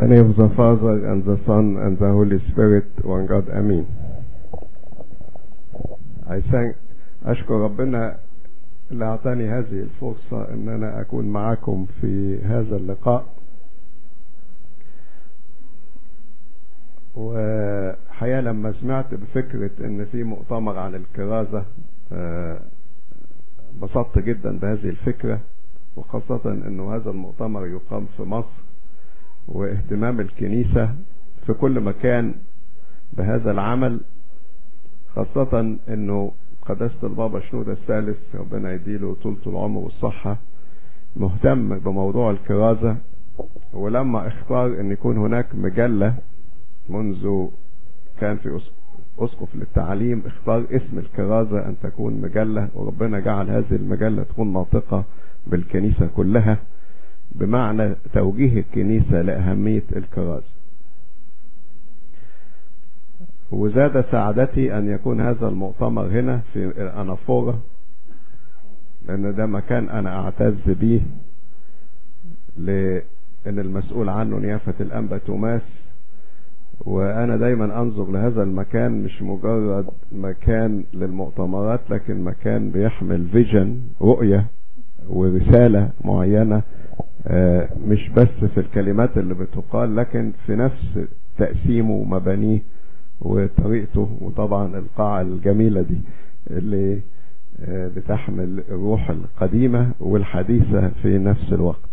the name of the Father and the Son and the Holy Spirit one God Amen I thank أشكر ربنا اللي أعطاني هذه الفرصة أن أنا أكون معكم في هذا اللقاء وحقيقة لما سمعت بفكرة أن في مؤتمر عن الكرازة بسطت جدا بهذه الفكرة وخاصة أنه هذا المؤتمر يقام في مصر واهتمام الكنيسة في كل مكان بهذا العمل خاصة أنه قداسة البابا شنودة الثالث ربنا يديله طولة العمر والصحة مهتم بموضوع الكرازة ولما اختار ان يكون هناك مجلة منذ كان في اسقف للتعليم اختار اسم الكرازة ان تكون مجلة وربنا جعل هذه المجلة تكون ناطقة بالكنيسة كلها بمعنى توجيه الكنيسة لأهمية الكرازة وزاد سعادتي أن يكون هذا المؤتمر هنا في أنافورة لأن ده مكان أنا أعتز به لأن المسؤول عنه نيافة الأنبا توماس وأنا دايما أنظر لهذا المكان مش مجرد مكان للمؤتمرات لكن مكان بيحمل فيجن رؤية ورسالة معينة مش بس في الكلمات اللي بتقال لكن في نفس تقسيمه ومبانيه وطريقته وطبعا القاعة الجميلة دي اللي بتحمل الروح القديمة والحديثة في نفس الوقت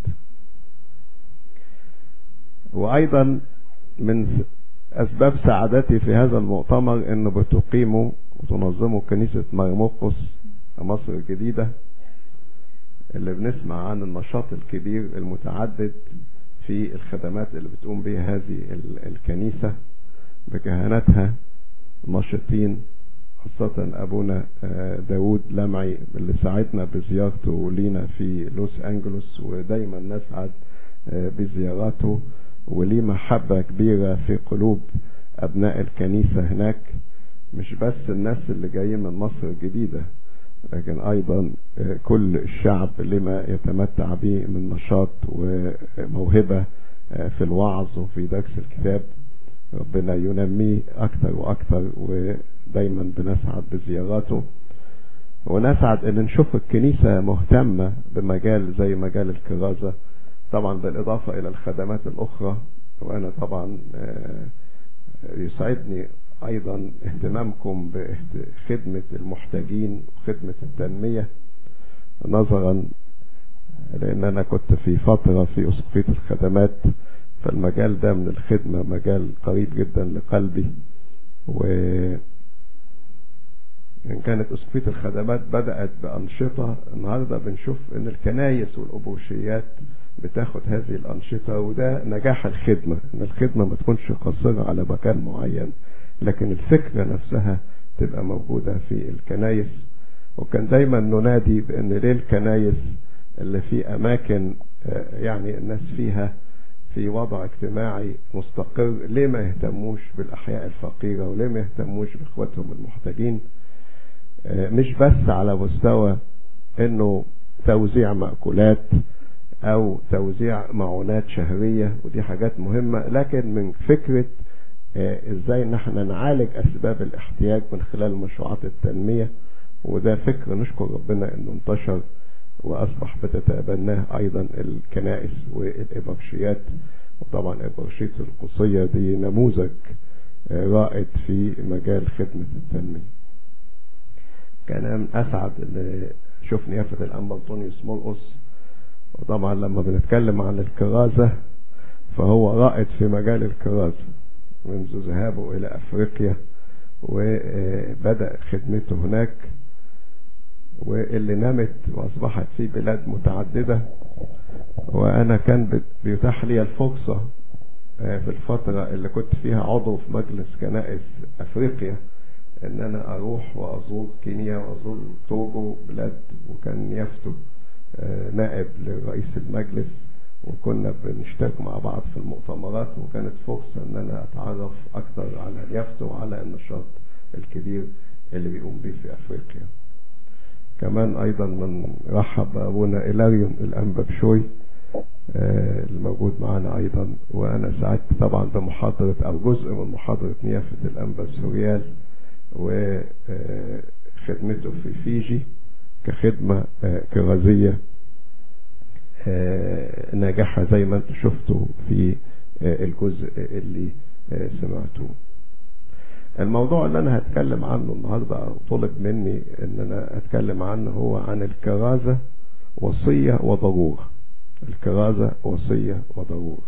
وأيضا من أسباب سعادتي في هذا المؤتمر أنه بتقيمه وتنظمه كنيسة مرموقس مصر الجديدة اللي بنسمع عن النشاط الكبير المتعدد في الخدمات اللي بتقوم بها هذه الكنيسة بكهنتها ناشطين خاصة أبونا داود لمعي اللي ساعدنا بزيارته لينا في لوس أنجلوس ودايما نسعد بزياراته وليه محبة كبيرة في قلوب أبناء الكنيسة هناك مش بس الناس اللي جايين من مصر الجديدة لكن أيضا كل الشعب لما يتمتع به من نشاط وموهبة في الوعظ وفي درس الكتاب ربنا ينميه أكثر وأكثر ودايما بنسعد بزياراته ونسعد ان نشوف الكنيسة مهتمة بمجال زي مجال الكرازة طبعا بالإضافة إلى الخدمات الأخرى وأنا طبعا يسعدني أيضا اهتمامكم بخدمة المحتاجين وخدمة التنمية نظرا لأن أنا كنت في فترة في أسقفية الخدمات فالمجال ده من الخدمة مجال قريب جدا لقلبي و إن كانت أسقفية الخدمات بدأت بأنشطة النهاردة بنشوف إن الكنايس والأبوشيات بتاخد هذه الأنشطة وده نجاح الخدمة إن الخدمة ما تكونش قاصرة على مكان معين لكن الفكرة نفسها تبقى موجودة في الكنايس وكان دايما ننادي بأن ليه الكنايس اللي في أماكن يعني الناس فيها في وضع اجتماعي مستقر ليه ما يهتموش بالأحياء الفقيرة وليه ما يهتموش بإخواتهم المحتاجين مش بس على مستوى انه توزيع مأكولات او توزيع معونات شهرية ودي حاجات مهمة لكن من فكرة ازاي ان احنا نعالج اسباب الاحتياج من خلال مشروعات التنمية وده فكر نشكر ربنا انه انتشر واصبح بتتبناه ايضا الكنائس والابرشيات وطبعا ابرشية القصية دي نموذج رائد في مجال خدمة التنمية كان اسعد ان شوفني يافت الانبا انطونيوس مرقص وطبعا لما بنتكلم عن الكرازة فهو رائد في مجال الكرازة منذ ذهابه الى افريقيا وبدأ خدمته هناك واللي نمت واصبحت في بلاد متعددة وانا كان بيتاح لي الفرصة في الفترة اللي كنت فيها عضو في مجلس كنائس افريقيا ان انا اروح وازور كينيا وازور توجو بلاد وكان يفتو نائب لرئيس المجلس وكنا بنشترك مع بعض في المؤتمرات وكانت فرصة ان انا اتعرف اكثر على اليفتو وعلى النشاط الكبير اللي بيقوم به في افريقيا كمان ايضا من رحب ابونا الاريون الانبا بشوي الموجود معنا ايضا وانا سعدت طبعا بمحاضرة او جزء من محاضرة نيافة الانبا سوريال وخدمته في فيجي كخدمة كرازية ناجحة زي ما انتم شفتوا في الجزء اللي سمعتوه الموضوع اللي انا هتكلم عنه النهاردة او طلب مني ان انا اتكلم عنه هو عن الكرازة وصية وضرورة الكرازة وصية وضرورة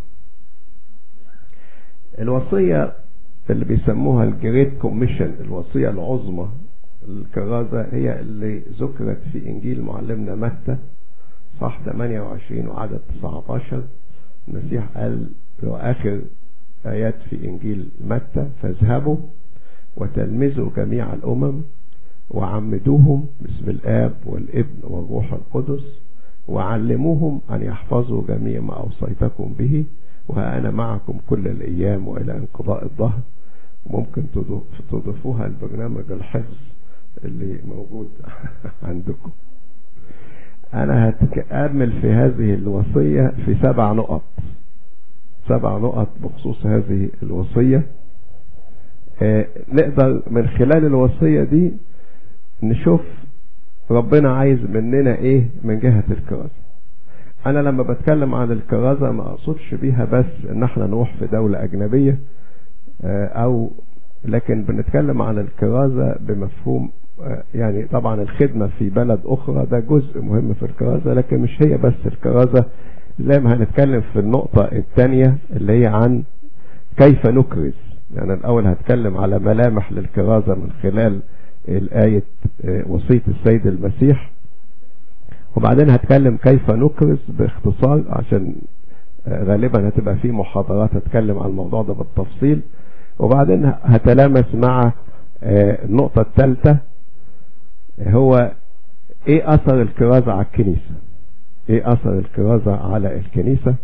الوصية اللي بيسموها الجريت كوميشن الوصية العظمى الكرازة هي اللي ذكرت في انجيل معلمنا متى صح 28 وعدد 19 المسيح قال في اخر ايات في انجيل متى فاذهبوا وتلمذوا جميع الامم وعمدوهم باسم الاب والابن والروح القدس وعلموهم ان يحفظوا جميع ما اوصيتكم به وأنا معكم كل الأيام وإلى انقضاء الظهر ممكن تضيفوها لبرنامج الحفظ اللي موجود عندكم أنا هتأمل في هذه الوصية في سبع نقط سبع نقط بخصوص هذه الوصية آه نقدر من خلال الوصية دي نشوف ربنا عايز مننا ايه من جهة الكرازة انا لما بتكلم عن الكرازة ما اقصدش بيها بس ان احنا نروح في دولة اجنبية آه او لكن بنتكلم عن الكرازة بمفهوم آه يعني طبعا الخدمة في بلد اخرى ده جزء مهم في الكرازة لكن مش هي بس الكرازة زي ما هنتكلم في النقطة الثانية اللي هي عن كيف نكرز يعني الاول هتكلم على ملامح للكرازة من خلال الآية وصية السيد المسيح وبعدين هتكلم كيف نكرز باختصار عشان غالبا هتبقى في محاضرات هتكلم عن الموضوع ده بالتفصيل وبعدين هتلامس مع النقطة الثالثة هو ايه اثر الكرازة على الكنيسة ايه اثر الكرازة على الكنيسة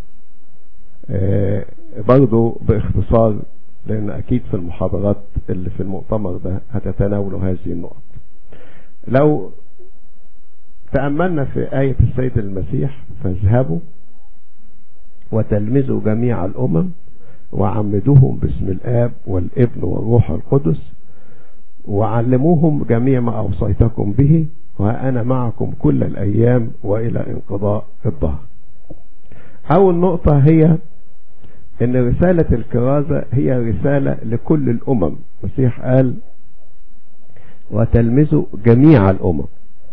برضو باختصار لان اكيد في المحاضرات اللي في المؤتمر ده هتتناولوا هذه النقط لو تأملنا في آية السيد المسيح فاذهبوا وتلمذوا جميع الأمم وعمدوهم باسم الآب والابن والروح القدس وعلموهم جميع ما أوصيتكم به وأنا معكم كل الأيام وإلى انقضاء الظهر أول نقطة هي ان رسالة الكرازة هي رسالة لكل الامم المسيح قال وتلمذوا جميع الامم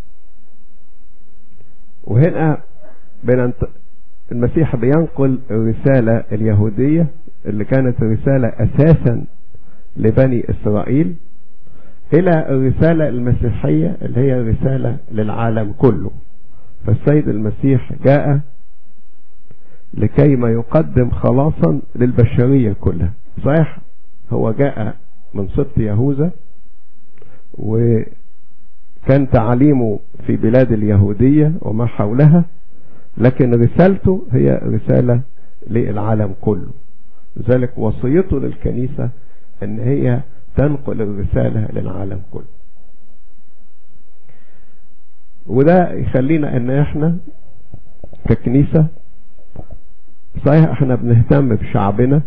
وهنا بننت... المسيح بينقل الرسالة اليهودية اللي كانت رسالة اساسا لبني اسرائيل الى الرسالة المسيحية اللي هي رسالة للعالم كله فالسيد المسيح جاء لكي ما يقدم خلاصا للبشرية كلها صحيح هو جاء من سبط يهوذا وكان تعليمه في بلاد اليهودية وما حولها لكن رسالته هي رسالة للعالم كله لذلك وصيته للكنيسة ان هي تنقل الرسالة للعالم كله وده يخلينا ان احنا ككنيسة صحيح احنا بنهتم بشعبنا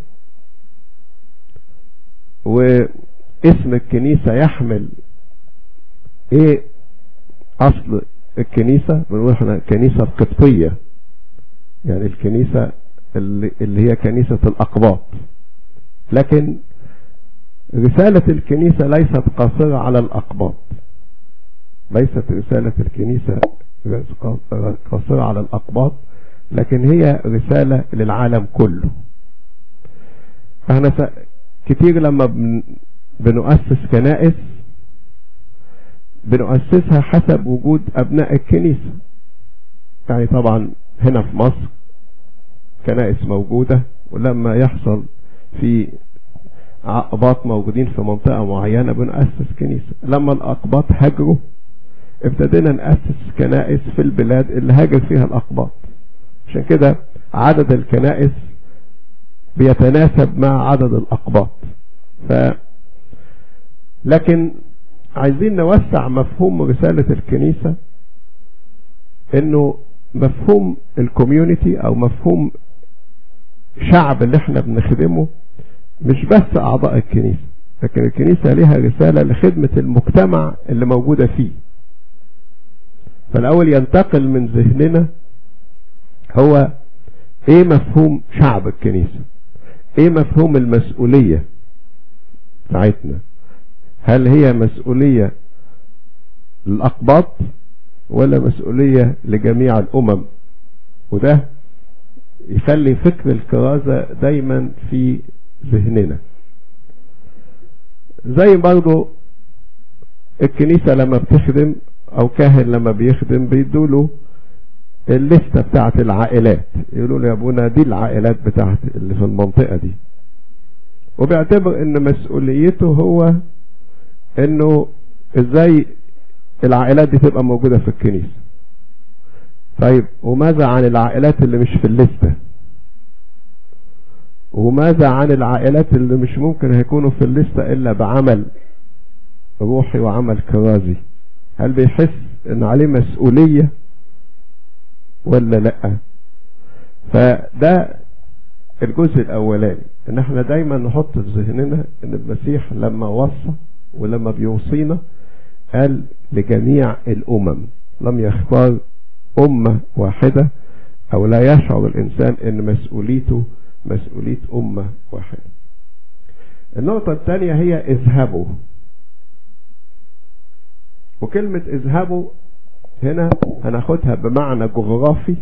واسم الكنيسة يحمل ايه اصل الكنيسة بنقول احنا الكنيسة القبطية يعني الكنيسة اللي, اللي هي كنيسة الاقباط لكن رسالة الكنيسة ليست قاصرة على الاقباط ليست رسالة الكنيسة قاصرة على الاقباط لكن هي رسالة للعالم كله احنا س... كتير لما بن... بنؤسس كنائس بنؤسسها حسب وجود ابناء الكنيسة يعني طبعا هنا في مصر كنائس موجودة ولما يحصل في عقبات موجودين في منطقة معينة بنؤسس كنيسة لما الأقباط هاجروا ابتدينا نأسس كنائس في البلاد اللي هاجر فيها الأقباط عشان كده عدد الكنائس بيتناسب مع عدد الأقباط ف لكن عايزين نوسع مفهوم رسالة الكنيسة انه مفهوم الكوميونتي او مفهوم شعب اللي احنا بنخدمه مش بس اعضاء الكنيسة لكن الكنيسة لها رسالة لخدمة المجتمع اللي موجودة فيه فالاول ينتقل من ذهننا هو ايه مفهوم شعب الكنيسة ايه مفهوم المسؤولية بتاعتنا هل هي مسؤولية للأقباط ولا مسؤولية لجميع الأمم وده يخلي فكر الكرازة دايما في ذهننا زي برضو الكنيسة لما بتخدم او كاهن لما بيخدم بيدوله الليستة بتاعت العائلات يقولوا له يا ابونا دي العائلات بتاعت اللي في المنطقة دي وبيعتبر ان مسؤوليته هو انه ازاي العائلات دي تبقى موجودة في الكنيسة طيب وماذا عن العائلات اللي مش في الليستة وماذا عن العائلات اللي مش ممكن هيكونوا في الليستة الا بعمل روحي وعمل كرازي هل بيحس ان عليه مسؤولية ولا لا فده الجزء الاولاني ان احنا دايما نحط في ذهننا ان المسيح لما وصى ولما بيوصينا قال لجميع الامم لم يختار امة واحدة او لا يشعر الانسان ان مسؤوليته مسؤولية امة واحدة النقطة الثانية هي اذهبوا وكلمة اذهبوا هنا هناخدها بمعنى جغرافي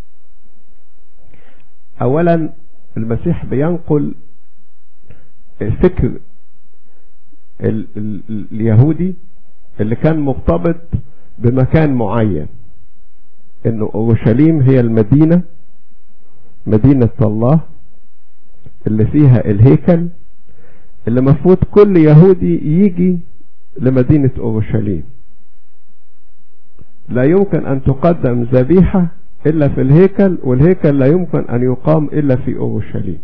اولا المسيح بينقل الفكر ال ال اليهودي اللي كان مرتبط بمكان معين انه اورشليم هي المدينة مدينة الله اللي فيها الهيكل اللي مفروض كل يهودي يجي لمدينة اورشليم لا يمكن ان تقدم ذبيحة الا في الهيكل والهيكل لا يمكن ان يقام الا في اورشليم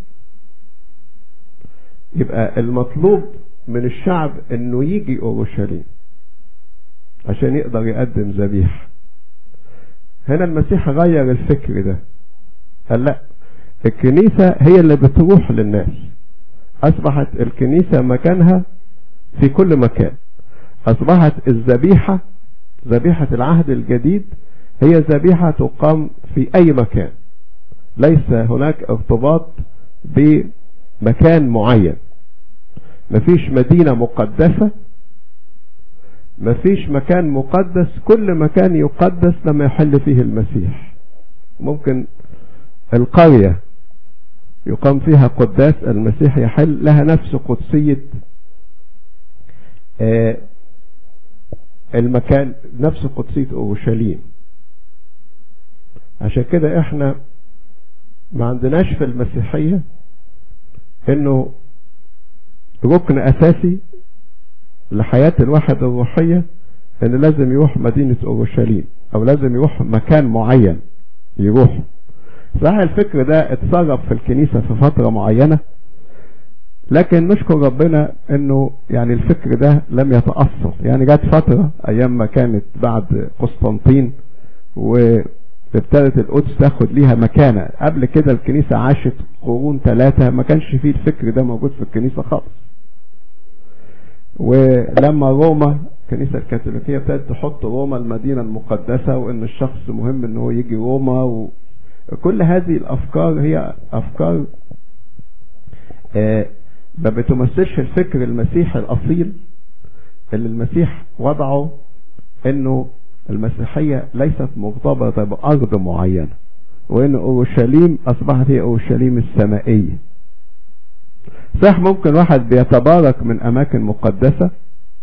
يبقى المطلوب من الشعب انه يجي اورشليم عشان يقدر يقدم ذبيحة هنا المسيح غير الفكر ده قال لا الكنيسة هي اللي بتروح للناس اصبحت الكنيسة مكانها في كل مكان اصبحت الذبيحة ذبيحة العهد الجديد هي ذبيحة تقام في اي مكان ليس هناك ارتباط بمكان معين مفيش مدينة مقدسة مفيش مكان مقدس كل مكان يقدس لما يحل فيه المسيح ممكن القرية يقام فيها قداس المسيح يحل لها نفس قدسية المكان نفس قدسية اورشليم عشان كده احنا ما عندناش في المسيحية انه ركن اساسي لحياة الواحد الروحية ان لازم يروح مدينة اورشليم او لازم يروح مكان معين يروح صح الفكر ده اتصرف في الكنيسة في فترة معينة لكن نشكر ربنا انه يعني الفكر ده لم يتأثر يعني جت فترة ايام ما كانت بعد قسطنطين وابتدت القدس تاخد ليها مكانة قبل كده الكنيسة عاشت قرون ثلاثة ما كانش فيه الفكر ده موجود في الكنيسة خالص ولما روما الكنيسة الكاثوليكية ابتدت تحط روما المدينة المقدسة وان الشخص مهم ان هو يجي روما وكل هذه الافكار هي افكار آه ما بتمثلش الفكر المسيحي الاصيل اللي المسيح وضعه انه المسيحية ليست مرتبطة بارض معينة وان اورشليم اصبحت هي اورشليم السمائية صح ممكن واحد بيتبارك من اماكن مقدسة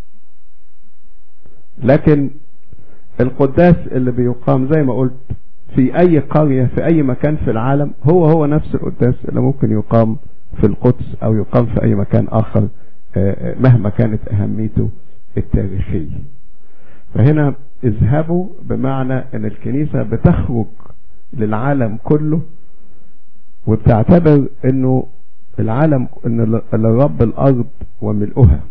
لكن القداس اللي بيقام زي ما قلت في اي قرية في اي مكان في العالم هو هو نفس القداس اللي ممكن يقام في القدس او يقام في اي مكان اخر مهما كانت اهميته التاريخية فهنا اذهبوا بمعنى ان الكنيسة بتخرج للعالم كله وبتعتبر انه العالم ان الرب الارض وملؤها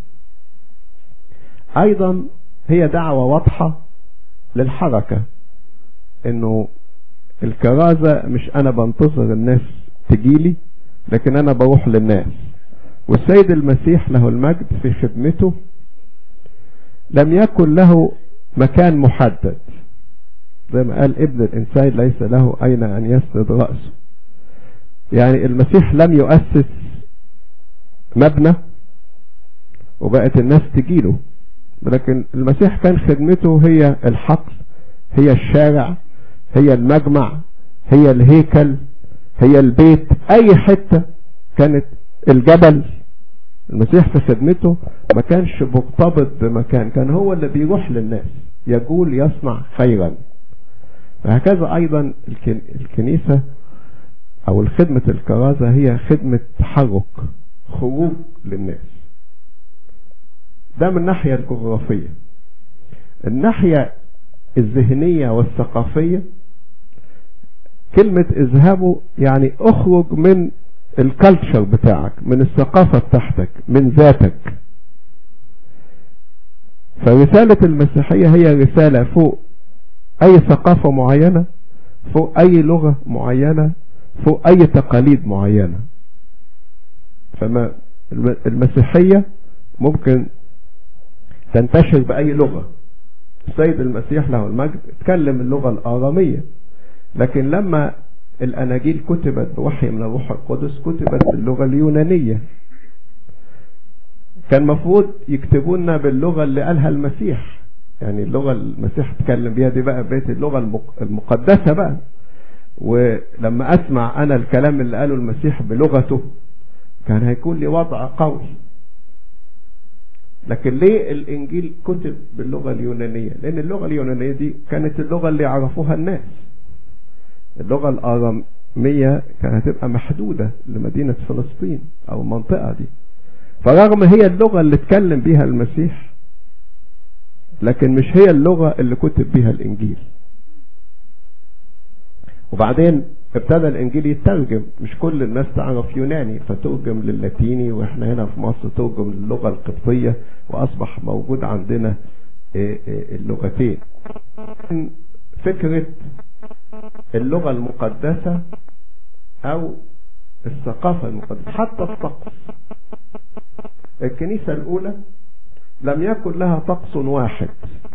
ايضا هي دعوة واضحة للحركة انه الكرازة مش انا بنتظر الناس تجيلي لكن انا بروح للناس والسيد المسيح له المجد في خدمته لم يكن له مكان محدد زي ما قال ابن الانسان ليس له اين ان يسند رأسه يعني المسيح لم يؤسس مبنى وبقت الناس تجيله لكن المسيح كان خدمته هي الحقل هي الشارع هي المجمع هي الهيكل هي البيت اي حتة كانت الجبل المسيح في خدمته ما كانش مرتبط بمكان كان هو اللي بيروح للناس يقول يصنع خيرا وهكذا ايضا الكنيسة او الخدمة الكرازة هي خدمة تحرك خروج للناس ده من الناحية الجغرافية الناحية الذهنية والثقافية كلمة اذهبوا يعني اخرج من الكالتشر بتاعك من الثقافة بتاعتك من ذاتك فرسالة المسيحية هي رسالة فوق اي ثقافة معينة فوق اي لغة معينة فوق اي تقاليد معينة فما المسيحية ممكن تنتشر بأي لغة السيد المسيح له المجد اتكلم اللغة الآرامية لكن لما الأناجيل كتبت بوحي من الروح القدس كتبت باللغة اليونانية كان مفروض يكتبونا باللغة اللي قالها المسيح يعني اللغة المسيح اتكلم بيها دي بقى بيت اللغة المقدسة بقى ولما اسمع انا الكلام اللي قاله المسيح بلغته كان هيكون لي وضع قوي لكن ليه الانجيل كتب باللغة اليونانية لان اللغة اليونانية دي كانت اللغة اللي يعرفوها الناس اللغة الارامية كانت هتبقى محدودة لمدينة فلسطين او المنطقة دي فرغم هي اللغة اللي اتكلم بيها المسيح لكن مش هي اللغة اللي كتب بيها الانجيل وبعدين ابتدى الانجيل يترجم مش كل الناس تعرف يوناني فترجم للاتيني واحنا هنا في مصر ترجم للغة القبطية واصبح موجود عندنا اللغتين فكرة اللغة المقدسة او الثقافة المقدسة حتى الطقس الكنيسة الاولى لم يكن لها طقس واحد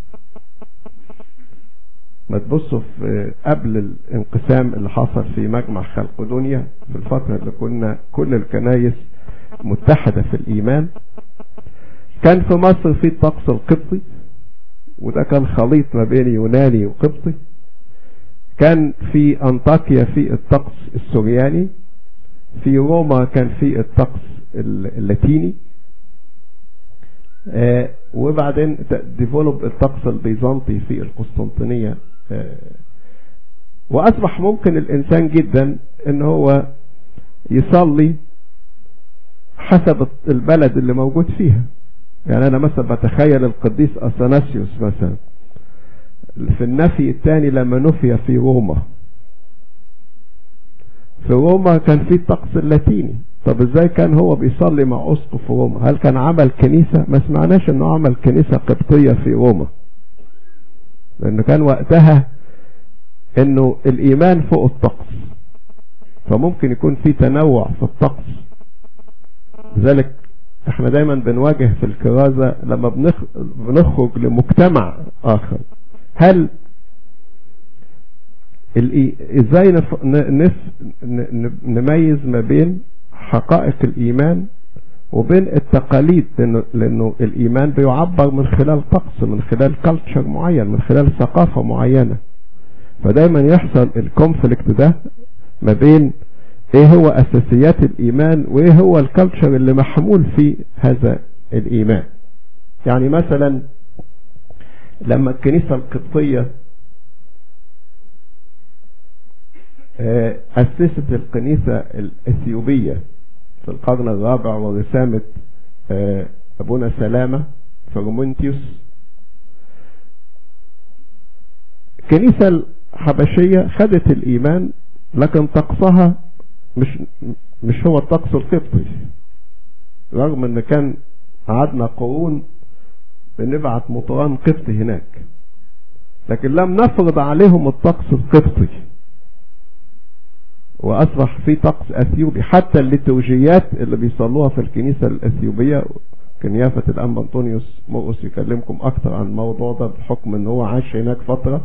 ما تبصوا في قبل الانقسام اللي حصل في مجمع خلق دنيا في الفترة اللي كنا كل الكنايس متحدة في الإيمان كان في مصر في الطقس القبطي وده كان خليط ما بين يوناني وقبطي كان في أنطاكيا في الطقس السورياني في روما كان في الطقس اللاتيني آه وبعدين ديفولوب الطقس البيزنطي في القسطنطينية آه واصبح ممكن الانسان جدا ان هو يصلي حسب البلد اللي موجود فيها يعني انا مثلا بتخيل القديس اثناسيوس مثلا في النفي الثاني لما نفي في روما في روما كان في الطقس اللاتيني طب ازاي كان هو بيصلي مع اسقف روما هل كان عمل كنيسة ما سمعناش انه عمل كنيسة قبطية في روما لانه كان وقتها انه الايمان فوق الطقس فممكن يكون في تنوع في الطقس لذلك احنا دايما بنواجه في الكرازة لما بنخرج لمجتمع اخر هل ازاي نف... نف... نميز ما بين حقائق الايمان وبين التقاليد لانه, لأنه الايمان بيعبر من خلال طقس من خلال كالتشر معين من خلال ثقافة معينة فدايما يحصل الكونفليكت ده ما بين ايه هو اساسيات الايمان وايه هو الكالتشر اللي محمول في هذا الايمان يعني مثلا لما الكنيسة القبطية أسست الكنيسة الأثيوبية في القرن الرابع ورسامة أبونا سلامة فرمونتيوس الكنيسة الحبشية خدت الإيمان لكن طقسها مش مش هو الطقس القبطي رغم ان كان قعدنا قرون بنبعت مطران قبطي هناك لكن لم نفرض عليهم الطقس القبطي واصبح في طقس اثيوبي حتى الليتوجيات اللي بيصلوها في الكنيسة الاثيوبية كان يافة الانبا انطونيوس مرقس يكلمكم اكتر عن الموضوع ده بحكم ان هو عاش هناك فترة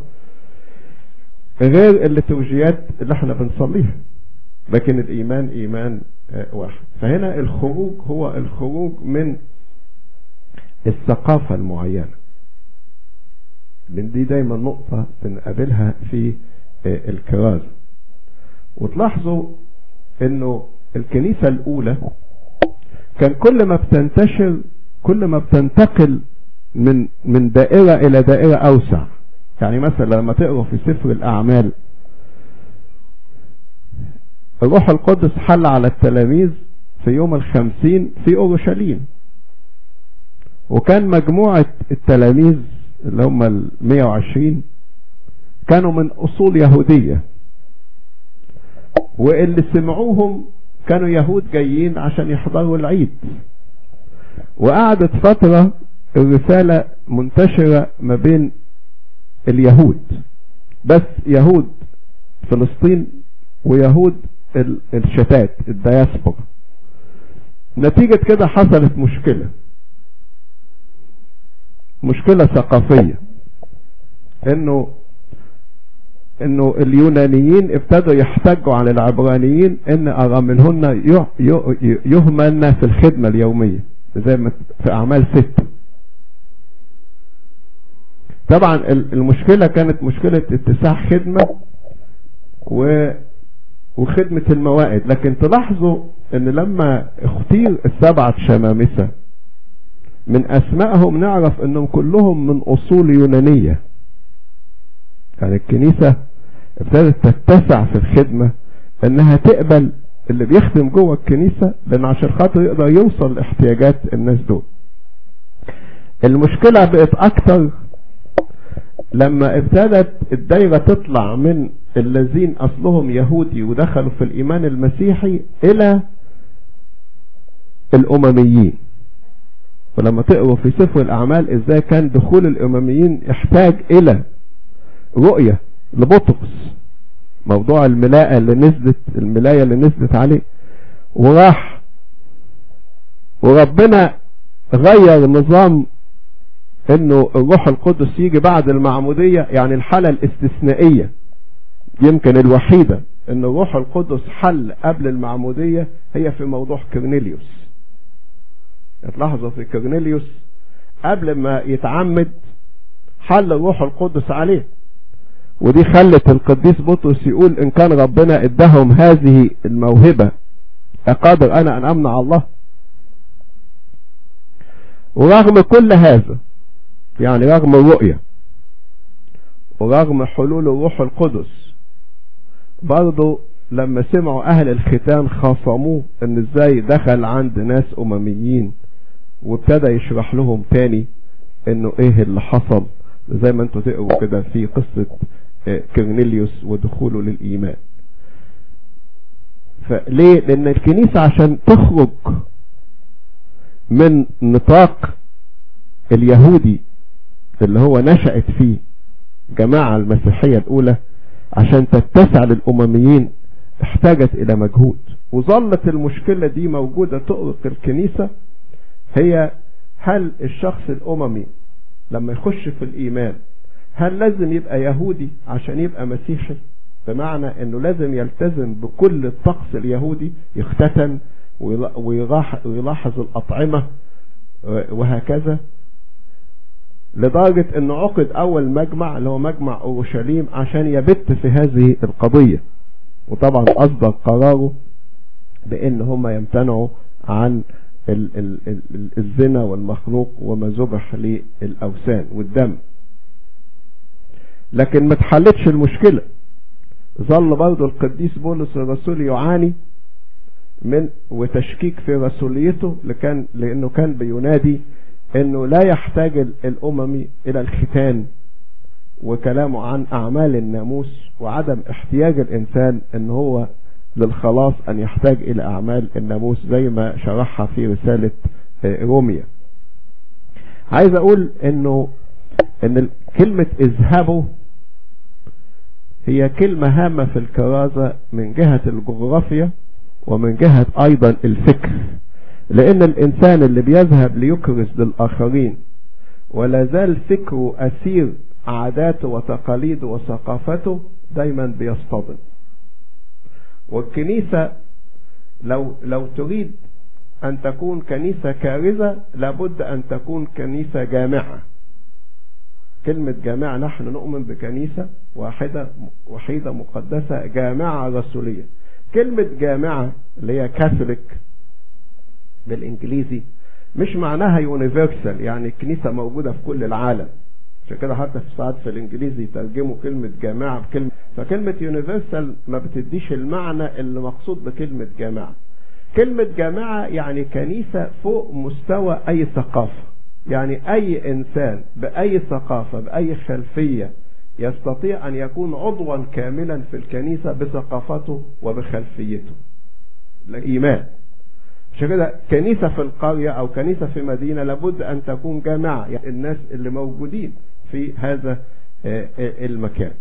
غير الليتوجيات اللي احنا بنصليها لكن الايمان ايمان واحد فهنا الخروج هو الخروج من الثقافة المعينة لان دي دايما نقطة بنقابلها في الكرازة وتلاحظوا انه الكنيسة الاولى كان كل ما بتنتشر كل ما بتنتقل من من دائرة الى دائرة اوسع يعني مثلا لما تقروا في سفر الاعمال الروح القدس حل على التلاميذ في يوم الخمسين في اورشليم وكان مجموعة التلاميذ اللي هم ال 120 كانوا من اصول يهودية واللي سمعوهم كانوا يهود جايين عشان يحضروا العيد وقعدت فترة الرسالة منتشرة ما بين اليهود بس يهود فلسطين ويهود الشتات الدياسبورا نتيجة كده حصلت مشكلة مشكلة ثقافية انه انه اليونانيين ابتدوا يحتجوا على العبرانيين ان ارى منهن يهملن في الخدمة اليومية زي ما في اعمال ستة طبعا المشكلة كانت مشكلة اتساع خدمة و وخدمة الموائد لكن تلاحظوا ان لما اختير السبعة شمامسة من اسمائهم نعرف انهم كلهم من اصول يونانية يعني الكنيسة ابتدت تتسع في الخدمة انها تقبل اللي بيخدم جوه الكنيسة لان عشان خاطر يقدر يوصل لاحتياجات الناس دول المشكلة بقت اكتر لما ابتدت الدايرة تطلع من الذين اصلهم يهودي ودخلوا في الايمان المسيحي الى الامميين ولما تقروا في سفر الاعمال ازاي كان دخول الامميين يحتاج الى رؤية لبطرس موضوع الملاءة اللي نزلت الملاية اللي نزلت عليه وراح وربنا غير نظام انه الروح القدس يجي بعد المعمودية يعني الحالة الاستثنائية يمكن الوحيدة ان الروح القدس حل قبل المعمودية هي في موضوع كرنيليوس تلاحظوا في كرنيليوس قبل ما يتعمد حل الروح القدس عليه ودي خلت القديس بطرس يقول ان كان ربنا ادهم هذه الموهبة اقادر انا ان امنع الله ورغم كل هذا يعني رغم الرؤية ورغم حلول الروح القدس برضه لما سمعوا اهل الختان خاصموه ان ازاي دخل عند ناس امميين وابتدى يشرح لهم تاني انه ايه اللي حصل زي ما انتوا تقروا كده في قصة كرنيليوس ودخوله للايمان فليه لان الكنيسة عشان تخرج من نطاق اليهودي اللي هو نشأت فيه جماعة المسيحية الاولى عشان تتسع للامميين احتاجت الى مجهود وظلت المشكلة دي موجودة تؤرق الكنيسة هي هل الشخص الاممي لما يخش في الايمان هل لازم يبقى يهودي عشان يبقى مسيحي بمعنى انه لازم يلتزم بكل الطقس اليهودي يختتن ويلاحظ الاطعمة وهكذا لدرجة انه عقد اول مجمع اللي هو مجمع اورشليم عشان يبت في هذه القضية وطبعا اصدر قراره بان هم يمتنعوا عن ال ال ال الزنا والمخلوق وما ذبح للاوثان والدم لكن ما اتحلتش المشكلة ظل برضه القديس بولس الرسول يعاني من وتشكيك في رسوليته لكان لانه كان بينادي انه لا يحتاج الاممي الى الختان وكلامه عن اعمال الناموس وعدم احتياج الانسان ان هو للخلاص ان يحتاج الى اعمال الناموس زي ما شرحها في رسالة روميا عايز اقول انه ان كلمة اذهبوا هي كلمة هامة في الكرازة من جهة الجغرافيا ومن جهة ايضا الفكر لان الانسان اللي بيذهب ليكرز للاخرين ولا زال فكره اسير عاداته وتقاليده وثقافته دايما بيصطدم والكنيسة لو لو تريد أن تكون كنيسة كارزة لابد أن تكون كنيسة جامعة كلمة جامعة نحن نؤمن بكنيسة واحدة وحيدة مقدسة جامعة رسولية كلمة جامعة اللي هي كاثوليك بالإنجليزي مش معناها يونيفرسال يعني الكنيسة موجودة في كل العالم عشان كده حتى في ساعات في الانجليزي يترجموا كلمة جامعة بكلمة فكلمة يونيفرسال ما بتديش المعنى اللي مقصود بكلمة جامعة كلمة جامعة يعني كنيسة فوق مستوى اي ثقافة يعني اي انسان باي ثقافة باي خلفية يستطيع ان يكون عضوا كاملا في الكنيسة بثقافته وبخلفيته الايمان عشان كده كنيسة في القرية او كنيسة في مدينة لابد ان تكون جامعة يعني الناس اللي موجودين في هذا المكان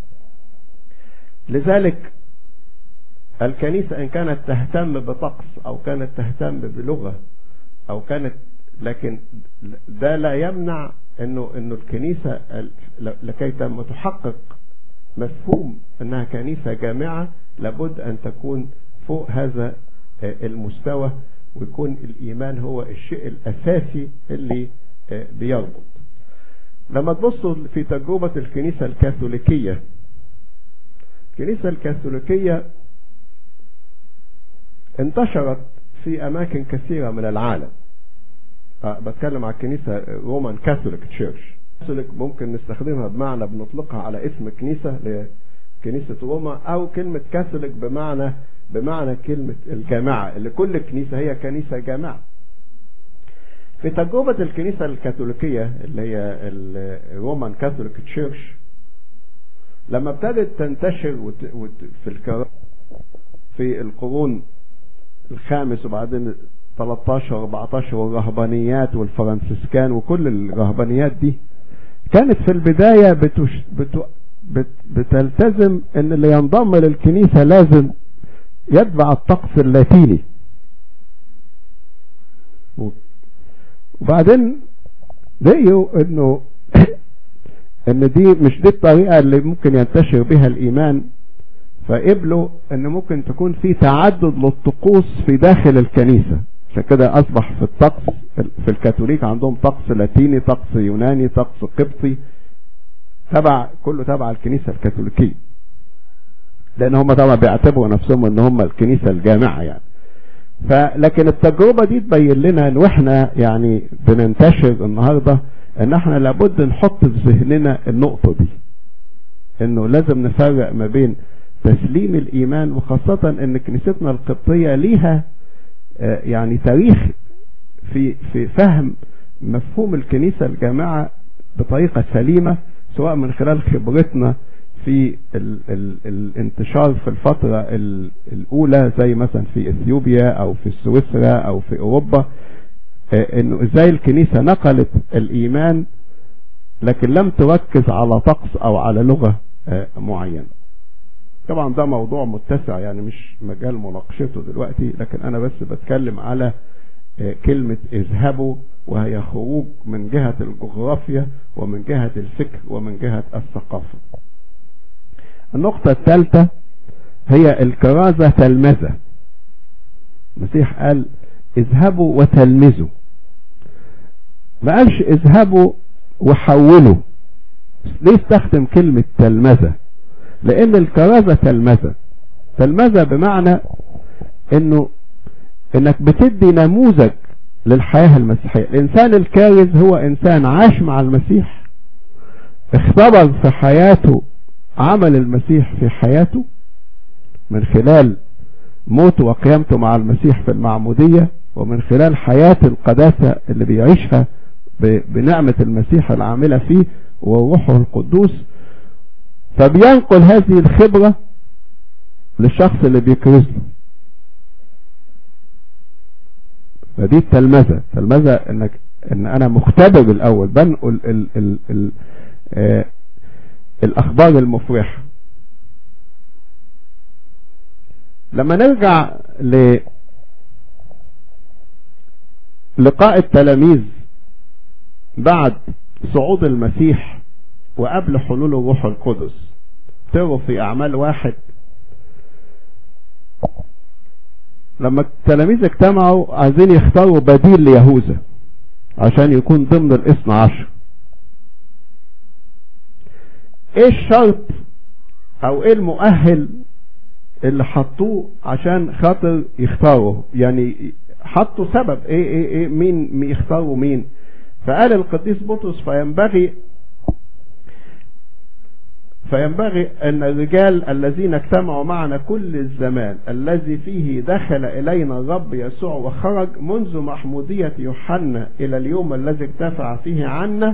لذلك الكنيسة ان كانت تهتم بطقس او كانت تهتم بلغة او كانت لكن ده لا يمنع انه انه الكنيسة لكي تحقق مفهوم انها كنيسة جامعة لابد ان تكون فوق هذا المستوى ويكون الايمان هو الشيء الاساسي اللي بيربط لما تبصوا في تجربة الكنيسة الكاثوليكية الكنيسة الكاثوليكية انتشرت في اماكن كثيرة من العالم أه بتكلم على الكنيسة رومان كاثوليك تشيرش كاثوليك ممكن نستخدمها بمعنى بنطلقها على اسم كنيسة لكنيسة روما او كلمة كاثوليك بمعنى بمعنى كلمة الجامعة اللي كل كنيسة هي كنيسة جامعة في تجربة الكنيسة الكاثوليكية اللي هي الرومان كاثوليك تشيرش لما ابتدت تنتشر وت... وت... في الكر... في القرون الخامس وبعدين 13 14 والرهبانيات والفرنسيسكان وكل الرهبانيات دي كانت في البداية بتش... بت... بت... بتلتزم ان اللي ينضم للكنيسة لازم يتبع الطقس اللاتيني وبعدين لقيوا انه ان دي مش دي الطريقة اللي ممكن ينتشر بها الايمان فقبلوا ان ممكن تكون في تعدد للطقوس في داخل الكنيسة عشان كده اصبح في الطقس في الكاثوليك عندهم طقس لاتيني طقس يوناني طقس قبطي تبع كله تبع الكنيسة الكاثوليكية لان هم طبعا بيعتبروا نفسهم ان هم الكنيسة الجامعة يعني فلكن التجربة دي تبين لنا ان واحنا يعني بننتشر النهاردة ان احنا لابد نحط في ذهننا النقطة دي انه لازم نفرق ما بين تسليم الايمان وخاصة ان كنيستنا القبطية ليها يعني تاريخ في في فهم مفهوم الكنيسة الجامعة بطريقة سليمة سواء من خلال خبرتنا في ال ال الانتشار في الفترة ال الأولى زي مثلا في إثيوبيا أو في سويسرا أو في أوروبا إنه إزاي الكنيسة نقلت الإيمان لكن لم تركز على طقس أو على لغة معينة طبعا ده موضوع متسع يعني مش مجال مناقشته دلوقتي لكن أنا بس بتكلم على كلمة اذهبوا وهي خروج من جهة الجغرافيا ومن جهة الفكر ومن جهة الثقافة النقطة الثالثة هي الكرازة تلمذة المسيح قال اذهبوا وتلمذوا ما قالش اذهبوا وحولوا ليه استخدم كلمة تلمذة لان الكرازة تلمذة تلمذة بمعنى انه انك بتدي نموذج للحياة المسيحية الانسان الكارز هو انسان عاش مع المسيح اختبر في حياته عمل المسيح في حياته من خلال موته وقيامته مع المسيح في المعمودية ومن خلال حياة القداسة اللي بيعيشها بنعمة المسيح العاملة فيه وروحه القدوس فبينقل هذه الخبرة للشخص اللي بيكرز له فدي التلمذة تلمذة انك ان انا مختبر الاول بنقل ال ال ال آه الاخبار المفرحة لما نرجع ل لقاء التلاميذ بعد صعود المسيح وقبل حلول الروح القدس تروا في أعمال واحد لما التلاميذ اجتمعوا عايزين يختاروا بديل ليهوذا عشان يكون ضمن الاثنى عشر ايه الشرط او ايه المؤهل اللي حطوه عشان خاطر يختاروا يعني حطوا سبب ايه ايه ايه مين يختاروا مين فقال القديس بطرس فينبغي فينبغي أن الرجال الذين اجتمعوا معنا كل الزمان الذي فيه دخل إلينا الرب يسوع وخرج منذ محمودية يوحنا إلى اليوم الذي ارتفع فيه عنا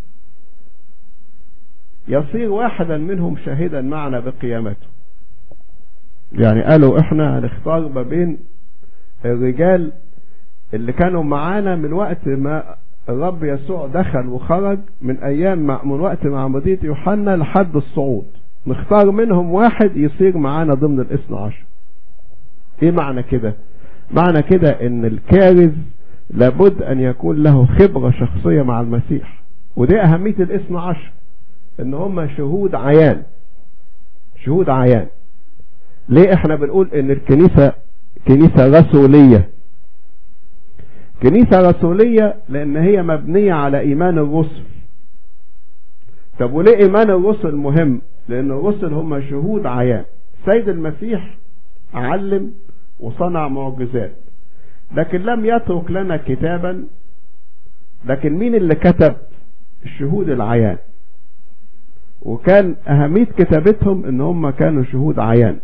يصير واحدا منهم شاهدا معنا بقيامته يعني قالوا احنا هنختار ما بين الرجال اللي كانوا معانا من وقت ما الرب يسوع دخل وخرج من ايام من وقت معمودية يوحنا لحد الصعود نختار منهم واحد يصير معانا ضمن الاثنى عشر ايه معنى كده معنى كده ان الكارز لابد ان يكون له خبرة شخصية مع المسيح ودي اهمية الاثنى عشر ان هم شهود عيان شهود عيان ليه احنا بنقول ان الكنيسة كنيسة رسولية كنيسة رسولية لان هي مبنية على ايمان الرسل طب وليه ايمان الرسل مهم لان الرسل هم شهود عيان سيد المسيح علم وصنع معجزات لكن لم يترك لنا كتابا لكن مين اللي كتب الشهود العيان وكان اهمية كتابتهم ان هم كانوا شهود عيان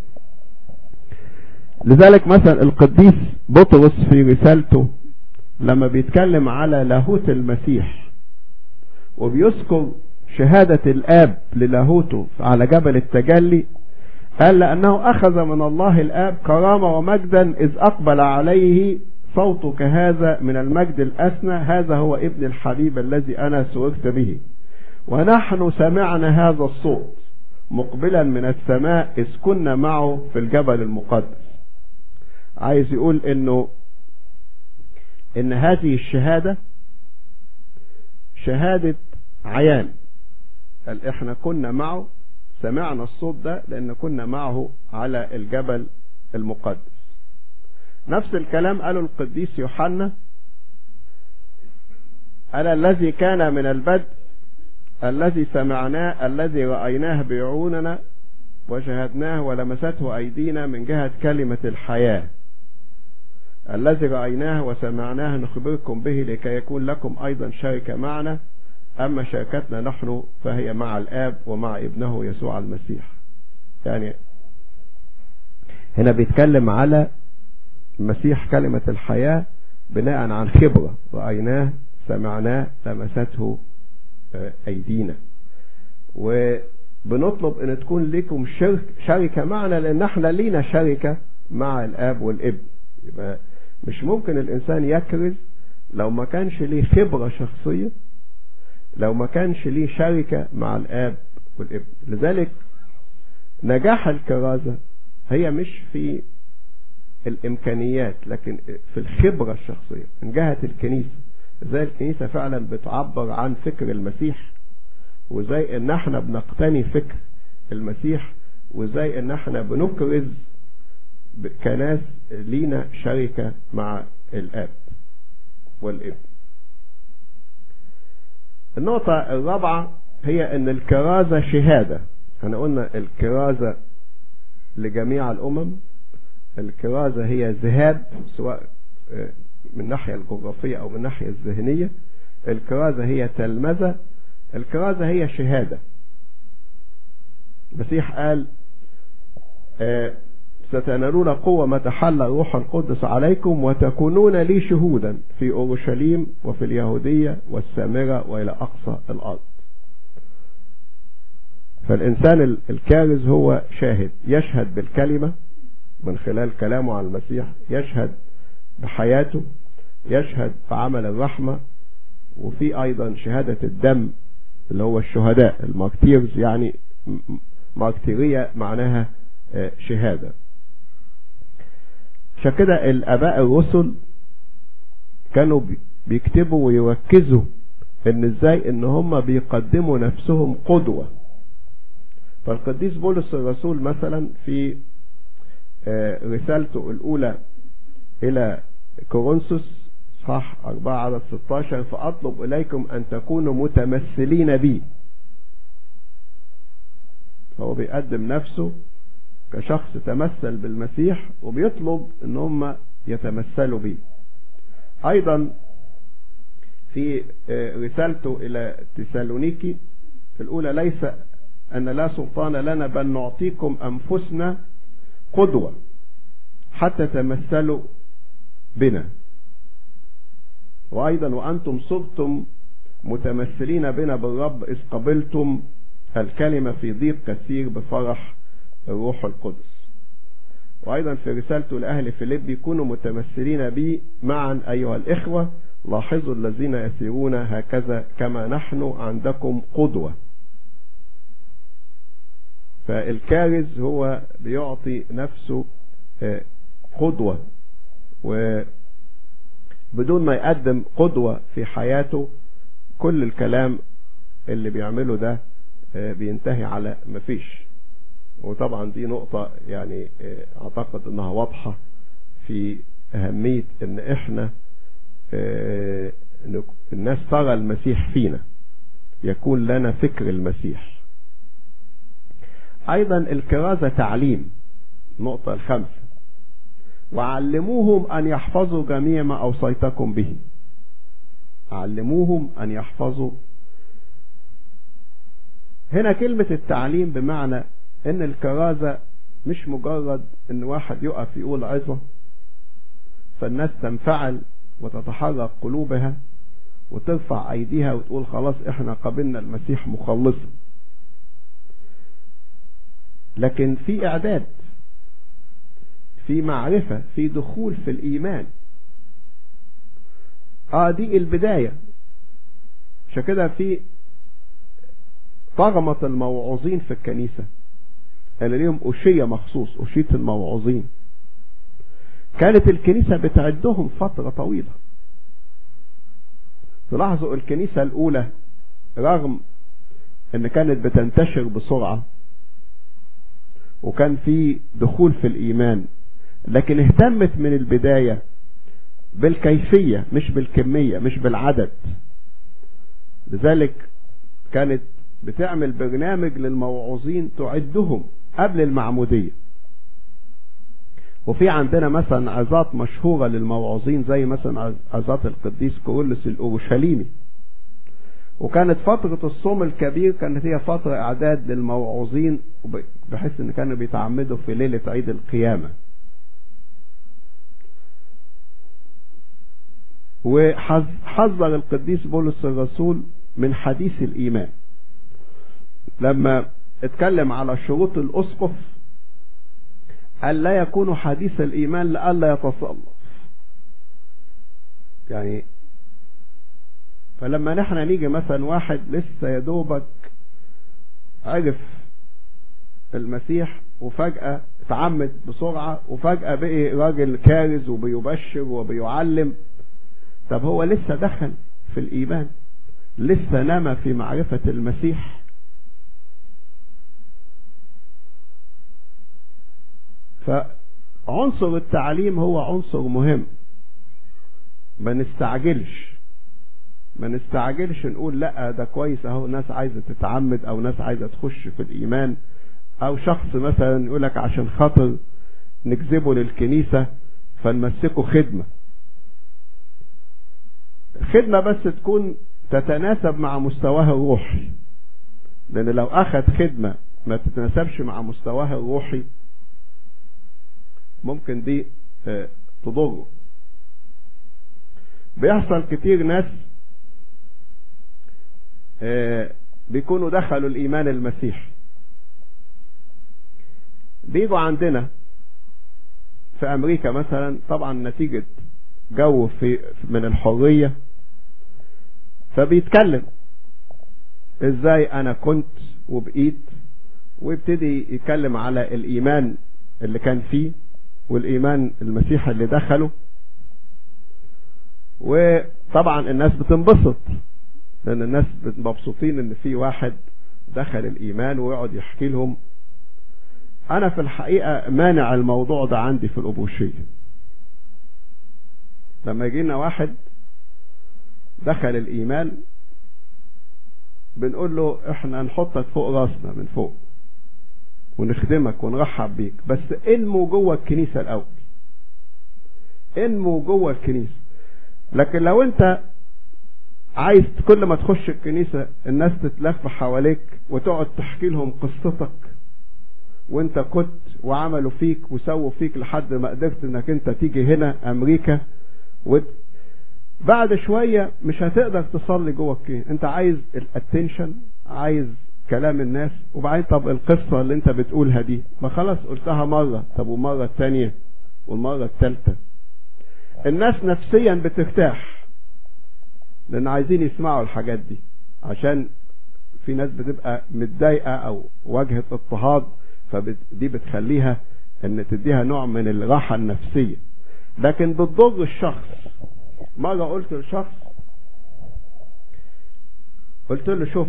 لذلك مثلا القديس بطرس في رسالته لما بيتكلم على لاهوت المسيح وبيذكر شهادة الآب للاهوته على جبل التجلي قال لأنه أخذ من الله الآب كرامة ومجدا إذ أقبل عليه صوتك هذا من المجد الأسنى هذا هو ابن الحبيب الذي أنا سررت به ونحن سمعنا هذا الصوت مقبلا من السماء إذ كنا معه في الجبل المقدس عايز يقول انه ان هذه الشهادة شهادة عيان قال احنا كنا معه سمعنا الصوت ده لان كنا معه على الجبل المقدس نفس الكلام قاله القديس يوحنا قال الذي كان من البدء الذي سمعناه الذي رأيناه بعيوننا وشهدناه ولمسته أيدينا من جهة كلمة الحياة الذي رأيناه وسمعناه نخبركم به لكي يكون لكم أيضا شركة معنا أما شركتنا نحن فهي مع الآب ومع ابنه يسوع المسيح يعني هنا بيتكلم على المسيح كلمة الحياة بناء عن خبرة رأيناه سمعناه لمسته أيدينا وبنطلب ان تكون لكم شرك شركة معنا لان احنا لينا شركة مع الاب والابن يبقى مش ممكن الانسان يكرز لو ما كانش ليه خبرة شخصية لو ما كانش ليه شركة مع الاب والابن لذلك نجاح الكرازة هي مش في الامكانيات لكن في الخبرة الشخصية من جهة الكنيسة ازاي الكنيسة فعلا بتعبر عن فكر المسيح وازاي ان احنا بنقتني فكر المسيح وازاي ان احنا بنكرز كناس لينا شركة مع الاب والابن النقطة الرابعة هي ان الكرازة شهادة احنا قلنا الكرازة لجميع الامم الكرازة هي ذهاب سواء من الناحية الجغرافية او من الناحية الذهنية الكرازة هي تلمذة الكرازة هي شهادة المسيح قال آه ستنالون قوة ما تحل الروح القدس عليكم وتكونون لي شهودا في أورشليم وفي اليهودية والسامرة وإلى أقصى الأرض فالإنسان الكارز هو شاهد يشهد بالكلمة من خلال كلامه عن المسيح يشهد بحياته يشهد بعمل الرحمة وفي أيضا شهادة الدم اللي هو الشهداء المارتيرز يعني مارتيرية معناها شهادة عشان كده الاباء الرسل كانوا بيكتبوا ويركزوا ان ازاي ان هم بيقدموا نفسهم قدوة فالقديس بولس الرسول مثلا في رسالته الاولى الى كورنثوس صح 4 على 16 فاطلب اليكم ان تكونوا متمثلين بي هو بيقدم نفسه كشخص تمثل بالمسيح وبيطلب ان هم يتمثلوا بيه ايضا في رسالته الى تسالونيكي في الاولى ليس ان لا سلطان لنا بل نعطيكم انفسنا قدوة حتى تمثلوا بنا وايضا وانتم صرتم متمثلين بنا بالرب اذ قبلتم الكلمة في ضيق كثير بفرح الروح القدس وأيضا في رسالته لأهل فيليب كونوا متمثلين بي معا أيها الإخوة لاحظوا الذين يسيرون هكذا كما نحن عندكم قدوة فالكارز هو بيعطي نفسه قدوة وبدون ما يقدم قدوة في حياته كل الكلام اللي بيعمله ده بينتهي على مفيش وطبعا دي نقطة يعني اعتقد انها واضحة في اهمية ان احنا الناس ترى المسيح فينا يكون لنا فكر المسيح ايضا الكرازة تعليم النقطة الخامسة وعلموهم ان يحفظوا جميع ما اوصيتكم به علموهم ان يحفظوا هنا كلمة التعليم بمعنى ان الكرازة مش مجرد ان واحد يقف يقول عظة فالناس تنفعل وتتحرك قلوبها وترفع ايديها وتقول خلاص احنا قبلنا المسيح مخلصا لكن في اعداد في معرفة في دخول في الايمان اه دي البداية عشان كده في طغمة الموعظين في الكنيسة اللي ليهم أشية مخصوص أشية الموعظين كانت الكنيسة بتعدهم فترة طويلة تلاحظوا الكنيسة الأولى رغم ان كانت بتنتشر بسرعة وكان في دخول في الإيمان لكن اهتمت من البداية بالكيفية مش بالكمية مش بالعدد لذلك كانت بتعمل برنامج للموعظين تعدهم قبل المعمودية وفي عندنا مثلا عظات مشهورة للموعظين زي مثلا عظات القديس كورولس الأورشليمي وكانت فترة الصوم الكبير كانت هي فترة إعداد للموعظين بحيث إن كانوا بيتعمدوا في ليلة عيد القيامة وحذر القديس بولس الرسول من حديث الإيمان لما اتكلم على شروط الأسقف قال لا يكون حديث الإيمان لألا يتصلف يعني فلما نحن نيجي مثلا واحد لسه يدوبك عرف المسيح وفجأة اتعمد بسرعة وفجأة بقي راجل كارز وبيبشر وبيعلم طب هو لسه دخل في الإيمان لسه نما في معرفة المسيح فعنصر التعليم هو عنصر مهم ما نستعجلش ما نستعجلش نقول لا ده كويس اهو ناس عايزه تتعمد او ناس عايزه تخش في الايمان او شخص مثلا يقول لك عشان خاطر نجذبه للكنيسه فنمسكه خدمه خدمه بس تكون تتناسب مع مستواه الروحي لان لو اخذ خدمه ما تتناسبش مع مستواه الروحي ممكن دي تضره بيحصل كتير ناس بيكونوا دخلوا الايمان المسيحي بيجوا عندنا في امريكا مثلا طبعا نتيجة جو في من الحرية فبيتكلم ازاي انا كنت وبقيت ويبتدي يتكلم على الايمان اللي كان فيه والايمان المسيحي اللي دخله وطبعا الناس بتنبسط لان الناس مبسوطين ان في واحد دخل الايمان ويقعد يحكي لهم انا في الحقيقة مانع الموضوع ده عندي في الابوشية لما يجينا واحد دخل الايمان بنقول له احنا نحطك فوق راسنا من فوق ونخدمك ونرحب بيك بس انمو جوه الكنيسة الاول انمو جوه الكنيسة لكن لو انت عايز كل ما تخش الكنيسة الناس تتلف حواليك وتقعد تحكي لهم قصتك وانت كنت وعملوا فيك وسووا فيك لحد ما قدرت انك انت تيجي هنا امريكا وت... بعد شوية مش هتقدر تصلي جوه الكنيسة انت عايز الاتنشن عايز كلام الناس وبعدين طب القصة اللي انت بتقولها دي ما خلاص قلتها مرة طب ومرة الثانية والمرة الثالثة الناس نفسيا بترتاح لان عايزين يسمعوا الحاجات دي عشان في ناس بتبقى متضايقة او واجهة اضطهاد فدي بتخليها ان تديها نوع من الراحة النفسية لكن بتضر الشخص مرة قلت لشخص قلت له شوف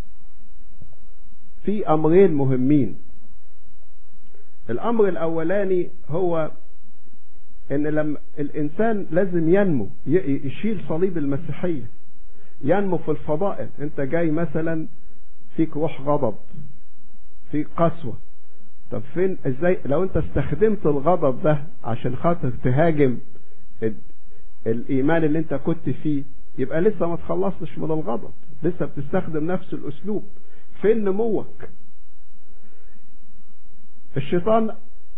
في امرين مهمين الامر الاولاني هو ان لما الانسان لازم ينمو يشيل صليب المسيحية ينمو في الفضائل انت جاي مثلا فيك روح غضب فيك قسوة طب فين ازاي لو انت استخدمت الغضب ده عشان خاطر تهاجم الايمان اللي انت كنت فيه يبقى لسه ما تخلصتش من الغضب لسه بتستخدم نفس الاسلوب فين نموك الشيطان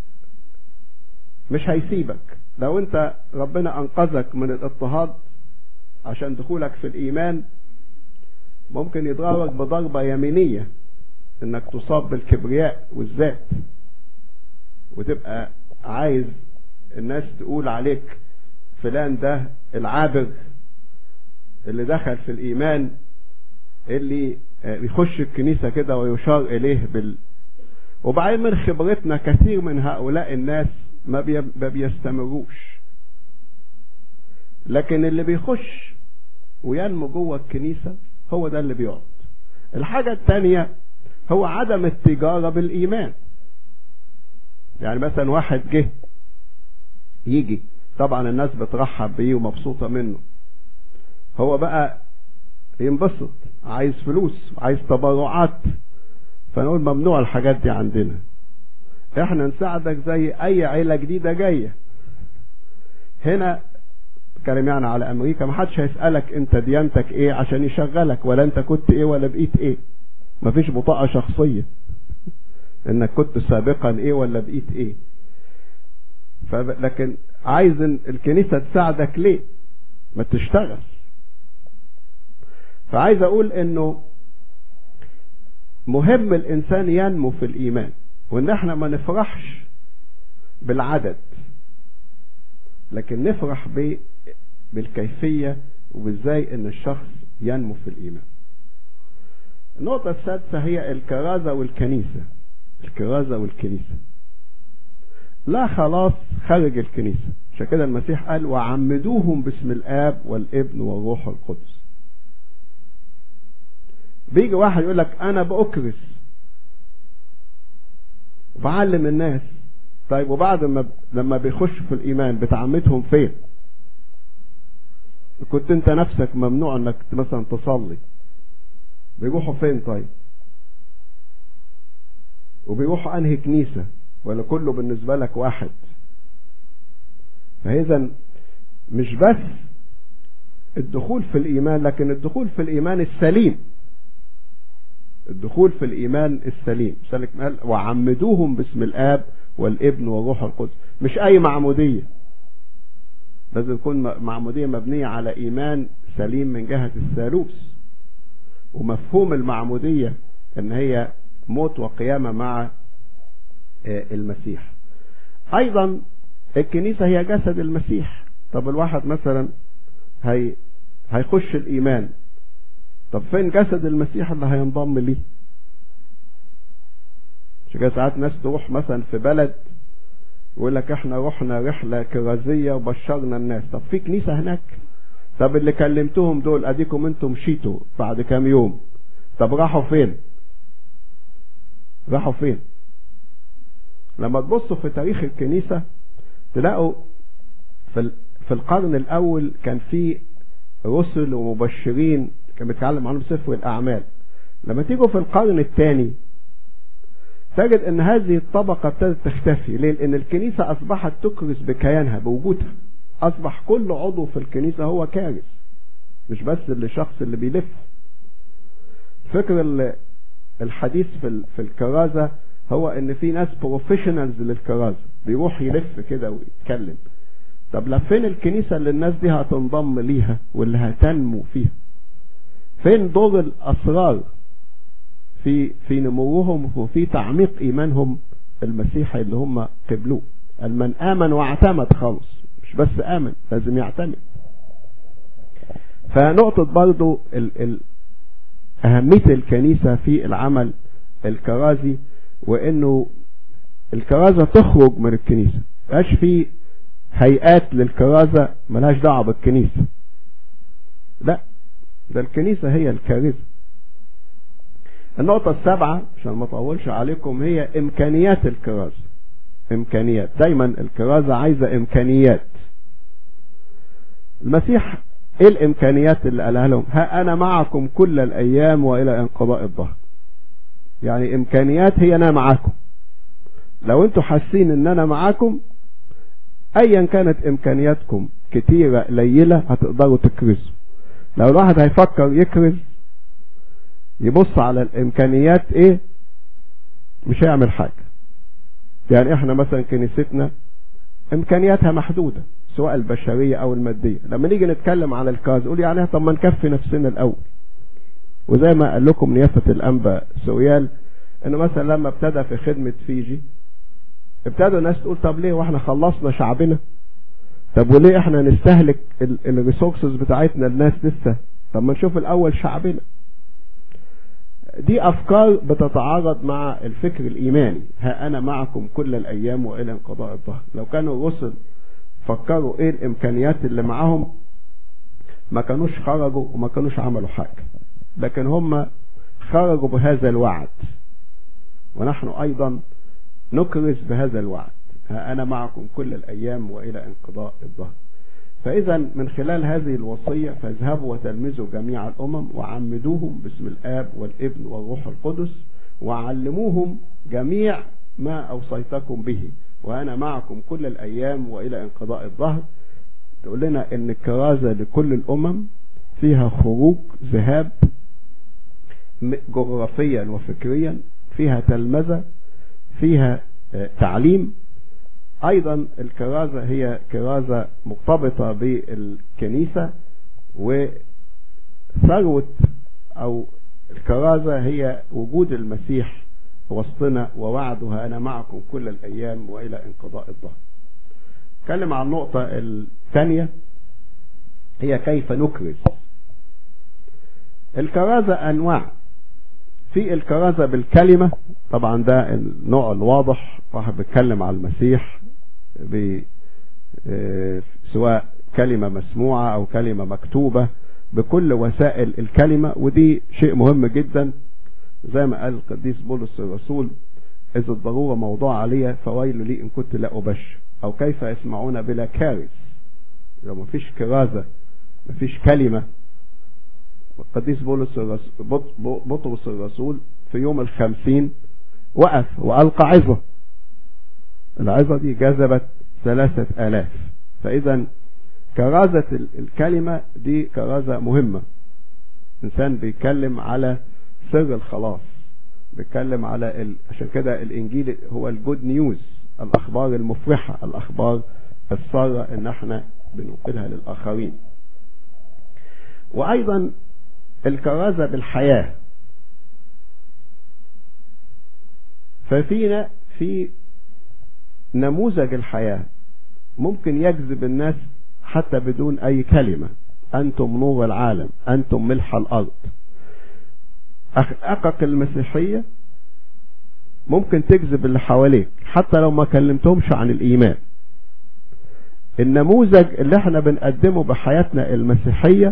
مش هيسيبك لو انت ربنا انقذك من الاضطهاد عشان دخولك في الايمان ممكن يضربك بضربة يمينية انك تصاب بالكبرياء والذات وتبقى عايز الناس تقول عليك فلان ده العابر اللي دخل في الايمان اللي يخش الكنيسة كده ويشار اليه بال وبعدين من خبرتنا كثير من هؤلاء الناس ما بيستمروش لكن اللي بيخش وينمو جوه الكنيسة هو ده اللي بيقعد الحاجة الثانية هو عدم التجارة بالإيمان يعني مثلا واحد جه يجي طبعا الناس بترحب بيه ومبسوطة منه هو بقى ينبسط عايز فلوس عايز تبرعات فنقول ممنوع الحاجات دي عندنا احنا نساعدك زي اي عيلة جديدة جاية هنا كلام يعني على امريكا ما حدش هيسألك انت ديانتك ايه عشان يشغلك ولا انت كنت ايه ولا بقيت ايه مفيش بطاقة شخصية انك كنت سابقا ايه ولا بقيت ايه لكن عايز الكنيسة تساعدك ليه ما تشتغل فعايز اقول انه مهم الانسان ينمو في الايمان وان احنا ما نفرحش بالعدد لكن نفرح بالكيفية وازاي ان الشخص ينمو في الايمان النقطة السادسة هي الكرازة والكنيسة الكرازة والكنيسة لا خلاص خارج الكنيسة عشان كده المسيح قال وعمدوهم باسم الآب والابن والروح القدس بيجي واحد يقول لك أنا بأكرس وبعلم الناس طيب وبعد ما لما بيخشوا في الإيمان بتعمدهم فين كنت انت نفسك ممنوع انك مثلا تصلي بيروحوا فين طيب وبيروحوا انهي كنيسة ولا كله بالنسبة لك واحد فاذا مش بس الدخول في الايمان لكن الدخول في الايمان السليم الدخول في الايمان السليم سلك قال وعمدوهم باسم الاب والابن والروح القدس مش اي معمودية لازم تكون معمودية مبنية على ايمان سليم من جهة الثالوث ومفهوم المعمودية ان هي موت وقيامة مع المسيح ايضا الكنيسة هي جسد المسيح طب الواحد مثلا هي هيخش الايمان طب فين جسد المسيح اللي هينضم ليه عشان كده ساعات ناس تروح مثلا في بلد يقول لك احنا رحنا رحلة كرازية وبشرنا الناس طب في كنيسة هناك طب اللي كلمتهم دول اديكم انتم مشيتوا بعد كام يوم طب راحوا فين راحوا فين لما تبصوا في تاريخ الكنيسة تلاقوا في في القرن الاول كان في رسل ومبشرين كان بيتكلم عنهم سفر الاعمال لما تيجوا في القرن الثاني تجد ان هذه الطبقة ابتدت تختفي ليه لان الكنيسة اصبحت تكرس بكيانها بوجودها اصبح كل عضو في الكنيسة هو كارث مش بس اللي شخص اللي بيلف فكر الحديث في في الكرازة هو ان في ناس بروفيشنالز للكرازة بيروح يلف كده ويتكلم طب لا فين الكنيسة اللي الناس دي هتنضم ليها واللي هتنمو فيها فين دور الاسرار في في نموهم وفي تعميق ايمانهم المسيحي اللي هم قبلوه المن امن واعتمد خالص مش بس امن لازم يعتمد فنقطة برضو ال ال أهمية الكنيسة في العمل الكرازي وإنه الكرازة تخرج من الكنيسة مبقاش في هيئات للكرازة ملهاش دعوة بالكنيسة لا ده الكنيسة هي الكارثة النقطة السابعة عشان ما اطولش عليكم هي امكانيات الكرازة امكانيات دايما الكرازة عايزة امكانيات المسيح ايه الامكانيات اللي قالها لهم ها انا معكم كل الايام والى انقضاء الظهر يعني امكانيات هي انا معاكم لو انتوا حاسين ان انا معاكم ايا كانت امكانياتكم كتيرة قليلة هتقدروا تكرزوا لو الواحد هيفكر يكرز يبص على الامكانيات ايه مش هيعمل حاجة يعني احنا مثلا كنيستنا امكانياتها محدودة سواء البشرية او المادية لما نيجي نتكلم على الكاز قول يعني طب ما نكفي نفسنا الاول وزي ما قال لكم نيافة الانبا سويال انه مثلا لما ابتدى في خدمة فيجي ابتدوا الناس تقول طب ليه واحنا خلصنا شعبنا طب وليه احنا نستهلك الريسورسز بتاعتنا الناس لسه طب ما نشوف الاول شعبنا دي افكار بتتعارض مع الفكر الايماني ها انا معكم كل الايام والى انقضاء الظهر لو كانوا الرسل فكروا ايه الامكانيات اللي معاهم ما كانوش خرجوا وما كانوش عملوا حاجة لكن هم خرجوا بهذا الوعد ونحن ايضا نكرز بهذا الوعد ها انا معكم كل الايام والى انقضاء الظهر فإذا من خلال هذه الوصية فاذهبوا وتلمذوا جميع الأمم وعمدوهم باسم الآب والابن والروح القدس وعلموهم جميع ما أوصيتكم به وأنا معكم كل الأيام وإلى انقضاء الظهر تقول لنا إن الكرازة لكل الأمم فيها خروج ذهاب جغرافيا وفكريا فيها تلمذة فيها تعليم ايضا الكرازة هي كرازة مرتبطة بالكنيسة وثروة او الكرازة هي وجود المسيح وسطنا ووعدها انا معكم كل الايام والى انقضاء الظهر اتكلم عن النقطة الثانية هي كيف نكرز الكرازة انواع في الكرازة بالكلمة طبعا ده النوع الواضح واحد بيتكلم على المسيح ب سواء كلمة مسموعة او كلمة مكتوبة بكل وسائل الكلمة ودي شيء مهم جدا زي ما قال القديس بولس الرسول إذا الضرورة موضوع علي فويل لي إن كنت لا أبشر أو كيف يسمعون بلا كارث لو ما فيش كرازة ما فيش كلمة القديس بولس الرسول بطرس الرسول في يوم الخمسين وقف وألقى عظة العظة دي جذبت ثلاثة آلاف فإذا كرازة الكلمة دي كرازة مهمة إنسان بيتكلم على سر الخلاص بيتكلم على ال... عشان كده الإنجيل هو الجود نيوز الأخبار المفرحة الأخبار السارة إن احنا بننقلها للآخرين وأيضا الكرازة بالحياة ففينا في نموذج الحياة ممكن يجذب الناس حتى بدون أي كلمة أنتم نور العالم أنتم ملح الأرض أحقق المسيحية ممكن تجذب اللي حواليك حتى لو ما كلمتهمش عن الإيمان النموذج اللي احنا بنقدمه بحياتنا المسيحية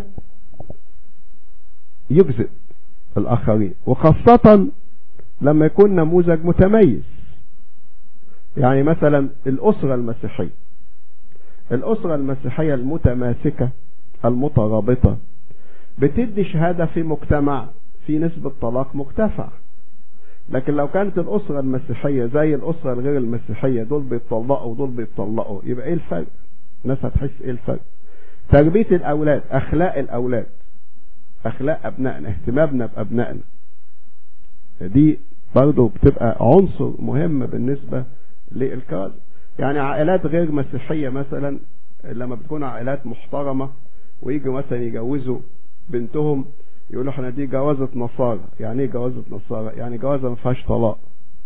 يجذب الآخرين وخاصة لما يكون نموذج متميز يعني مثلا الأسرة المسيحية الأسرة المسيحية المتماسكة المترابطة بتدي شهادة في مجتمع في نسبة طلاق مرتفعة لكن لو كانت الأسرة المسيحية زي الأسرة الغير المسيحية دول بيتطلقوا ودول بيتطلقوا يبقى ايه الفرق الناس هتحس ايه الفرق تربية الأولاد أخلاق الأولاد أخلاق أبنائنا اهتمامنا بأبنائنا دي برضه بتبقى عنصر مهم بالنسبة للكرازة يعني عائلات غير مسيحية مثلا لما بتكون عائلات محترمة ويجوا مثلا يجوزوا بنتهم يقولوا احنا دي جوازة نصارى يعني ايه جوازة نصارى يعني جوازة ما فيهاش طلاق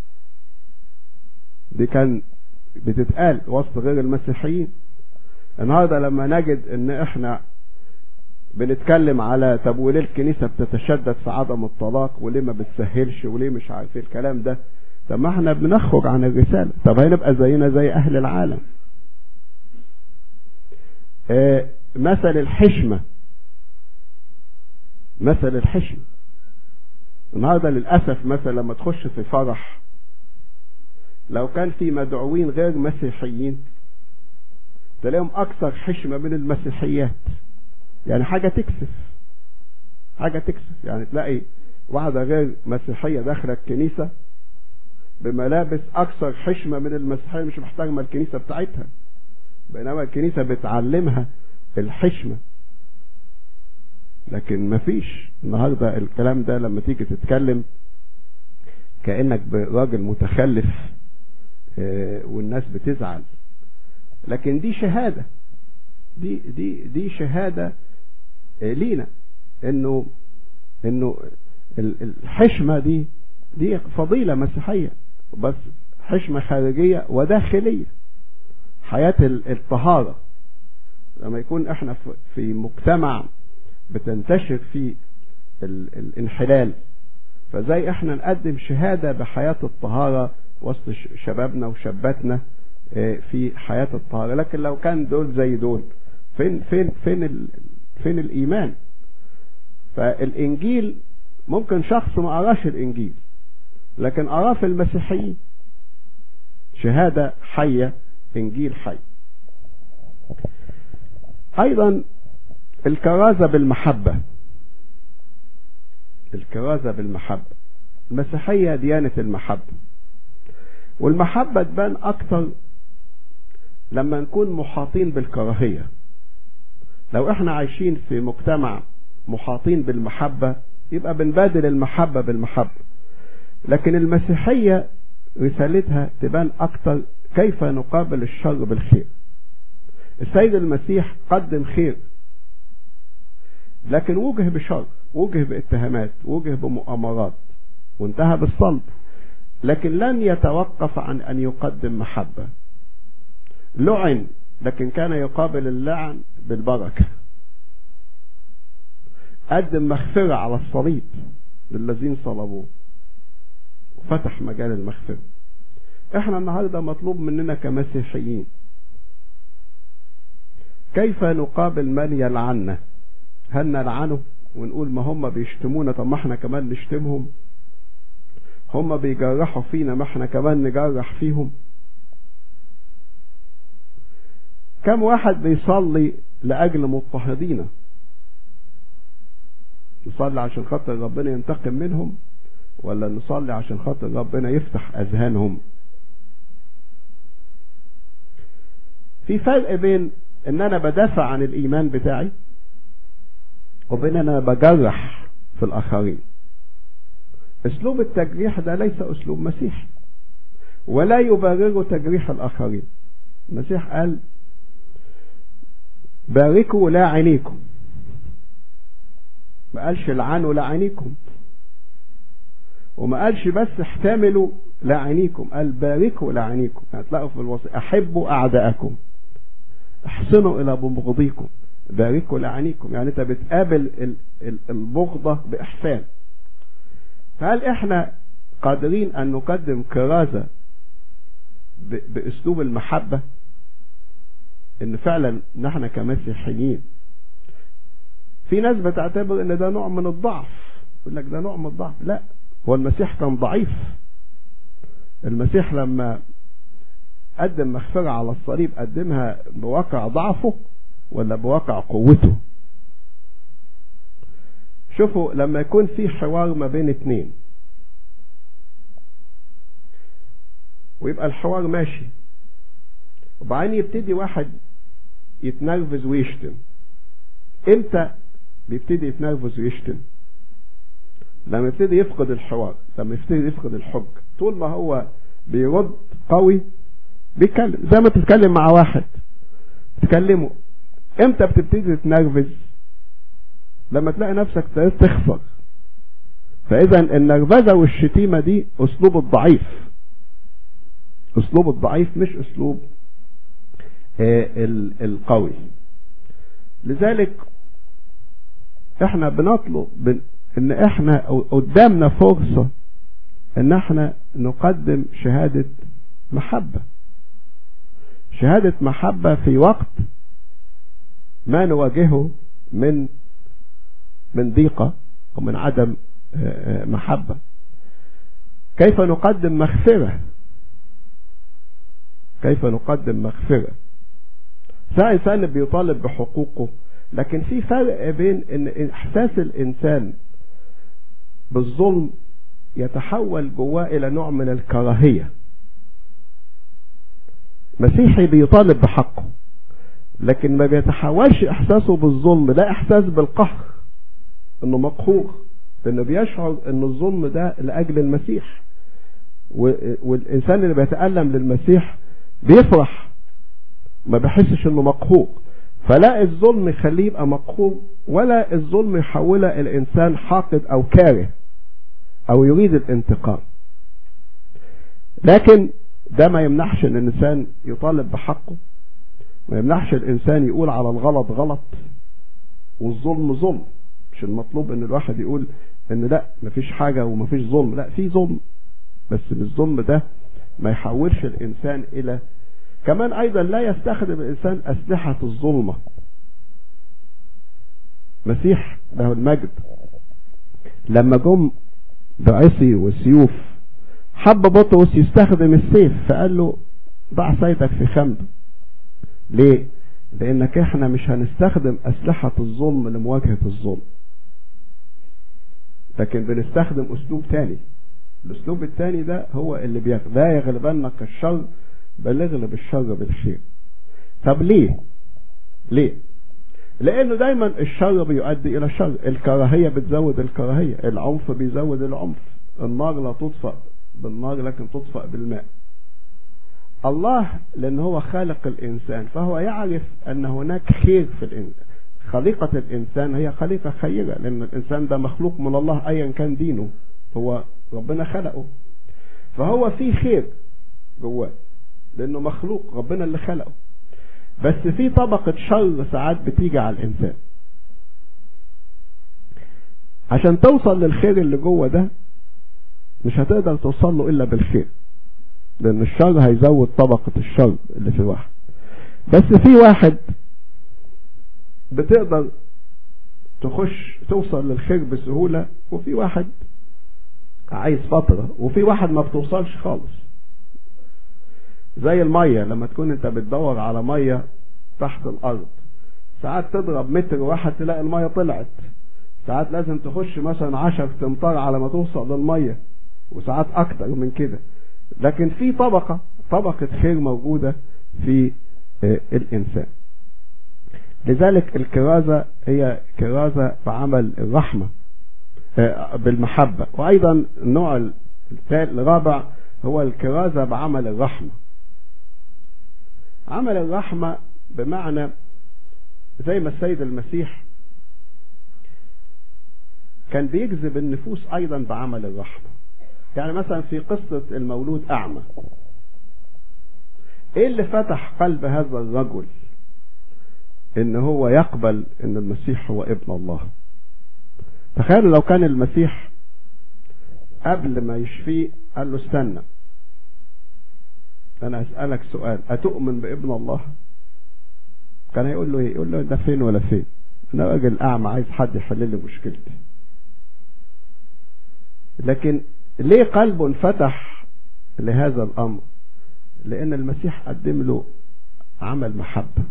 دي كان بتتقال وسط غير المسيحيين النهارده لما نجد ان احنا بنتكلم على طب وليه الكنيسة بتتشدد في عدم الطلاق وليه ما بتسهلش وليه مش عارف ايه الكلام ده طب ما احنا بنخرج عن الرسالة طب هنبقى زينا زي اهل العالم اه مثل الحشمة مثل الحشمة النهارده للأسف مثلا لما تخش في فرح لو كان في مدعوين غير مسيحيين تلاقيهم أكثر حشمة من المسيحيات يعني حاجة تكسف حاجة تكسف يعني تلاقي واحدة غير مسيحية داخلة الكنيسة بملابس أكثر حشمة من المسيحية مش محترمة الكنيسة بتاعتها بينما الكنيسة بتعلمها الحشمة لكن مفيش النهاردة الكلام ده لما تيجي تتكلم كأنك راجل متخلف والناس بتزعل لكن دي شهادة دي دي دي شهادة لينا انه انه الحشمة دي دي فضيلة مسيحية بس حشمة خارجية وداخلية حياة الطهارة لما يكون احنا في مجتمع بتنتشر فيه الانحلال فزي احنا نقدم شهادة بحياة الطهارة وسط شبابنا وشاباتنا في حياة الطهارة لكن لو كان دول زي دول فين فين فين ال فين الإيمان فالإنجيل ممكن شخص ما قراش الإنجيل لكن قراه في المسيحيين شهادة حية إنجيل حي أيضا الكرازة بالمحبة الكرازة بالمحبة المسيحية ديانة المحبة والمحبة تبان أكتر لما نكون محاطين بالكراهية لو احنا عايشين في مجتمع محاطين بالمحبة يبقى بنبادل المحبة بالمحبة لكن المسيحية رسالتها تبان أكتر كيف نقابل الشر بالخير السيد المسيح قدم خير لكن وجه بشر وجه باتهامات وجه بمؤامرات وانتهى بالصلب لكن لن يتوقف عن أن يقدم محبة لعن لكن كان يقابل اللعن بالبركة قدم مغفرة على الصليب للذين صلبوه وفتح مجال المغفرة احنا النهاردة مطلوب مننا كمسيحيين كيف نقابل من يلعننا هل نلعنه ونقول ما هم بيشتمونا طب ما احنا كمان نشتمهم هم بيجرحوا فينا ما احنا كمان نجرح فيهم كم واحد بيصلي لأجل مضطهدين نصلي عشان خاطر ربنا ينتقم منهم ولا نصلي عشان خاطر ربنا يفتح أذهانهم في فرق بين ان انا بدافع عن الايمان بتاعي وبين انا بجرح في الاخرين اسلوب التجريح ده ليس اسلوب مسيحي ولا يبرر تجريح الاخرين المسيح قال باركوا لا عينيكم ما قالش لعنوا لا عينيكم وما قالش بس احتملوا لا عينيكم قال باركوا لا عينيكم هتلاقوا في الوصي احبوا اعداءكم احسنوا الى بمبغضيكم باركوا لعنيكم يعني انت بتقابل البغضة باحسان فهل احنا قادرين أن نقدم كرازة بأسلوب المحبة إن فعلا نحن كمسيحيين في ناس بتعتبر إن ده نوع من الضعف يقول لك ده نوع من الضعف لا هو المسيح كان ضعيف المسيح لما قدم مغفرة على الصليب قدمها بواقع ضعفه ولا بواقع قوته شوفوا لما يكون في حوار ما بين اتنين ويبقى الحوار ماشي وبعدين يبتدي واحد يتنرفز ويشتم امتى بيبتدي يتنرفز ويشتم لما يبتدي يفقد الحوار لما يبتدي يفقد الحج طول ما هو بيرد قوي بيتكلم زي ما تتكلم مع واحد تكلمه امتى بتبتدي تتنرفز لما تلاقي نفسك تخسر فاذا النرفزه والشتيمه دي اسلوب الضعيف اسلوب الضعيف مش اسلوب القوي لذلك احنا بنطلب ان احنا قدامنا فرصة ان احنا نقدم شهادة محبة شهادة محبة في وقت ما نواجهه من من ضيقة ومن عدم محبة كيف نقدم مغفرة كيف نقدم مغفرة ساعة إنسان بيطالب بحقوقه لكن في فرق بين ان احساس الانسان بالظلم يتحول جواه الى نوع من الكراهية مسيحي بيطالب بحقه لكن ما بيتحولش احساسه بالظلم لا احساس بالقهر انه مقهور لانه بيشعر ان الظلم ده لاجل المسيح والانسان اللي بيتألم للمسيح بيفرح ما بيحسش انه مقهور فلا الظلم يخليه يبقى مقهور ولا الظلم يحوله الانسان حاقد او كاره او يريد الانتقام لكن ده ما يمنحش ان الانسان يطالب بحقه ما يمنحش الانسان يقول على الغلط غلط والظلم ظلم مش المطلوب ان الواحد يقول ان لا مفيش حاجة ومفيش ظلم لا في ظلم بس الظلم ده ما يحولش الانسان الى كمان ايضا لا يستخدم الانسان اسلحة الظلمة مسيح له المجد لما جم بعصي وسيوف حب بطرس يستخدم السيف فقال له ضع سيدك في خمد ليه لانك احنا مش هنستخدم اسلحة الظلم لمواجهة الظلم لكن بنستخدم اسلوب تاني الاسلوب التاني ده هو اللي بيغ... لا يغلبنك الشر بل اغلب الشر بالخير طب ليه ليه لانه دايما الشر بيؤدي الى الشر الكراهية بتزود الكراهية العنف بيزود العنف النار لا تطفأ بالنار لكن تطفأ بالماء الله لان هو خالق الانسان فهو يعرف ان هناك خير في الانسان خليقة الانسان هي خليقة خيرة لان الانسان ده مخلوق من الله ايا كان دينه هو ربنا خلقه فهو في خير جواه لانه مخلوق ربنا اللي خلقه بس في طبقة شر ساعات بتيجي على الانسان عشان توصل للخير اللي جوه ده مش هتقدر توصل له الا بالخير لان الشر هيزود طبقة الشر اللي في الواحد بس في واحد بتقدر تخش توصل للخير بسهولة وفي واحد عايز فترة وفي واحد ما بتوصلش خالص زي المية لما تكون انت بتدور على مية تحت الارض ساعات تضرب متر واحد تلاقي المية طلعت ساعات لازم تخش مثلا عشر تمطار على ما توصل للمية وساعات اكتر من كده لكن في طبقة طبقة خير موجودة في الانسان لذلك الكرازة هي كرازة بعمل الرحمة بالمحبة وايضا النوع الرابع هو الكرازة بعمل الرحمة عمل الرحمة بمعنى زي ما السيد المسيح كان بيجذب النفوس ايضا بعمل الرحمة يعني مثلا في قصة المولود اعمى ايه اللي فتح قلب هذا الرجل ان هو يقبل ان المسيح هو ابن الله تخيلوا لو كان المسيح قبل ما يشفيه قال له استنى انا اسألك سؤال اتؤمن بابن الله كان يقول له ايه يقول له ده فين ولا فين انا راجل اعمى عايز حد يحل لي مشكلتي لكن ليه قلبه انفتح لهذا الامر لان المسيح قدم له عمل محبة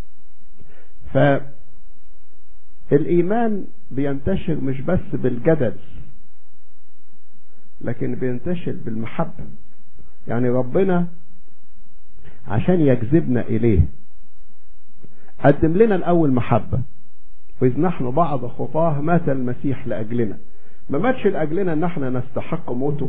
فالايمان بينتشر مش بس بالجدل لكن بينتشر بالمحبة يعني ربنا عشان يجذبنا اليه قدم لنا الاول محبة واذ نحن بعض خطاه مات المسيح لاجلنا ما ماتش لاجلنا ان احنا نستحق موته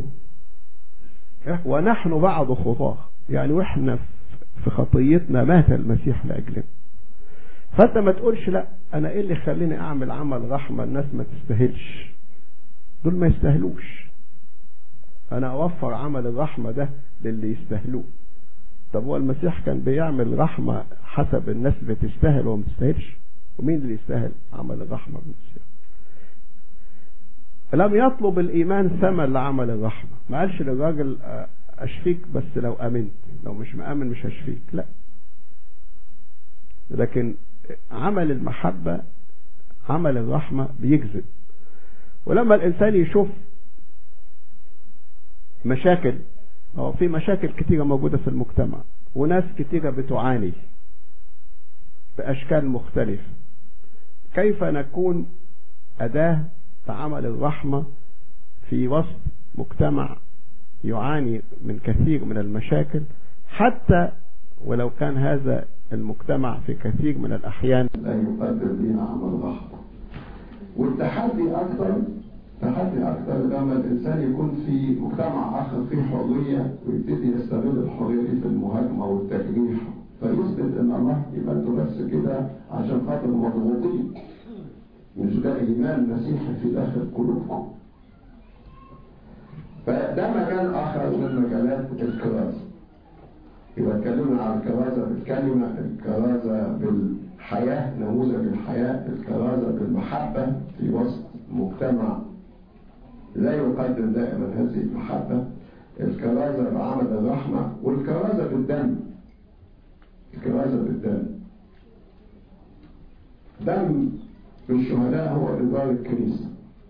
ونحن بعض خطاه يعني واحنا في خطيتنا مات المسيح لاجلنا فانت ما تقولش لا انا ايه اللي يخليني اعمل عمل رحمه الناس ما تستاهلش دول ما يستاهلوش انا اوفر عمل الرحمه ده للي يستاهلوه طب هو المسيح كان بيعمل رحمه حسب الناس بتستاهل وما تستاهلش ومين اللي يستاهل عمل الرحمه بالمسيح لم يطلب الايمان ثمن لعمل الرحمه ما قالش للراجل اشفيك بس لو امنت لو مش مامن مش هشفيك لا لكن عمل المحبه عمل الرحمه بيجذب ولما الانسان يشوف مشاكل هو في مشاكل كتيرة موجودة في المجتمع وناس كتيرة بتعاني بأشكال مختلفة كيف نكون أداة عمل الرحمة في وسط مجتمع يعاني من كثير من المشاكل حتى ولو كان هذا المجتمع في كثير من الأحيان لا يقدم لنا عمل رحمة والتحدي أكثر تحدي أكثر لما الإنسان يكون في مجتمع آخر فيه حرية ويبتدي يستغل الحرية دي في المهاجمة والتجريح فيثبت إن الله إيمانته بس كده عشان خاطر مضغوطين مش ده إيمان مسيحي في داخل قلوبكم فده مجال آخر من مجالات الكرازة إذا اتكلمنا عن الكرازة بالكلمة الكرازة بالحياة نموذج الحياة الكرازة بالمحبة في وسط مجتمع لا يقدم دائما هذه المحبة الكرازة بعمل الرحمة والكرازة بالدم الكرازة بالدم دم الشهداء هو إدارة الكنيسة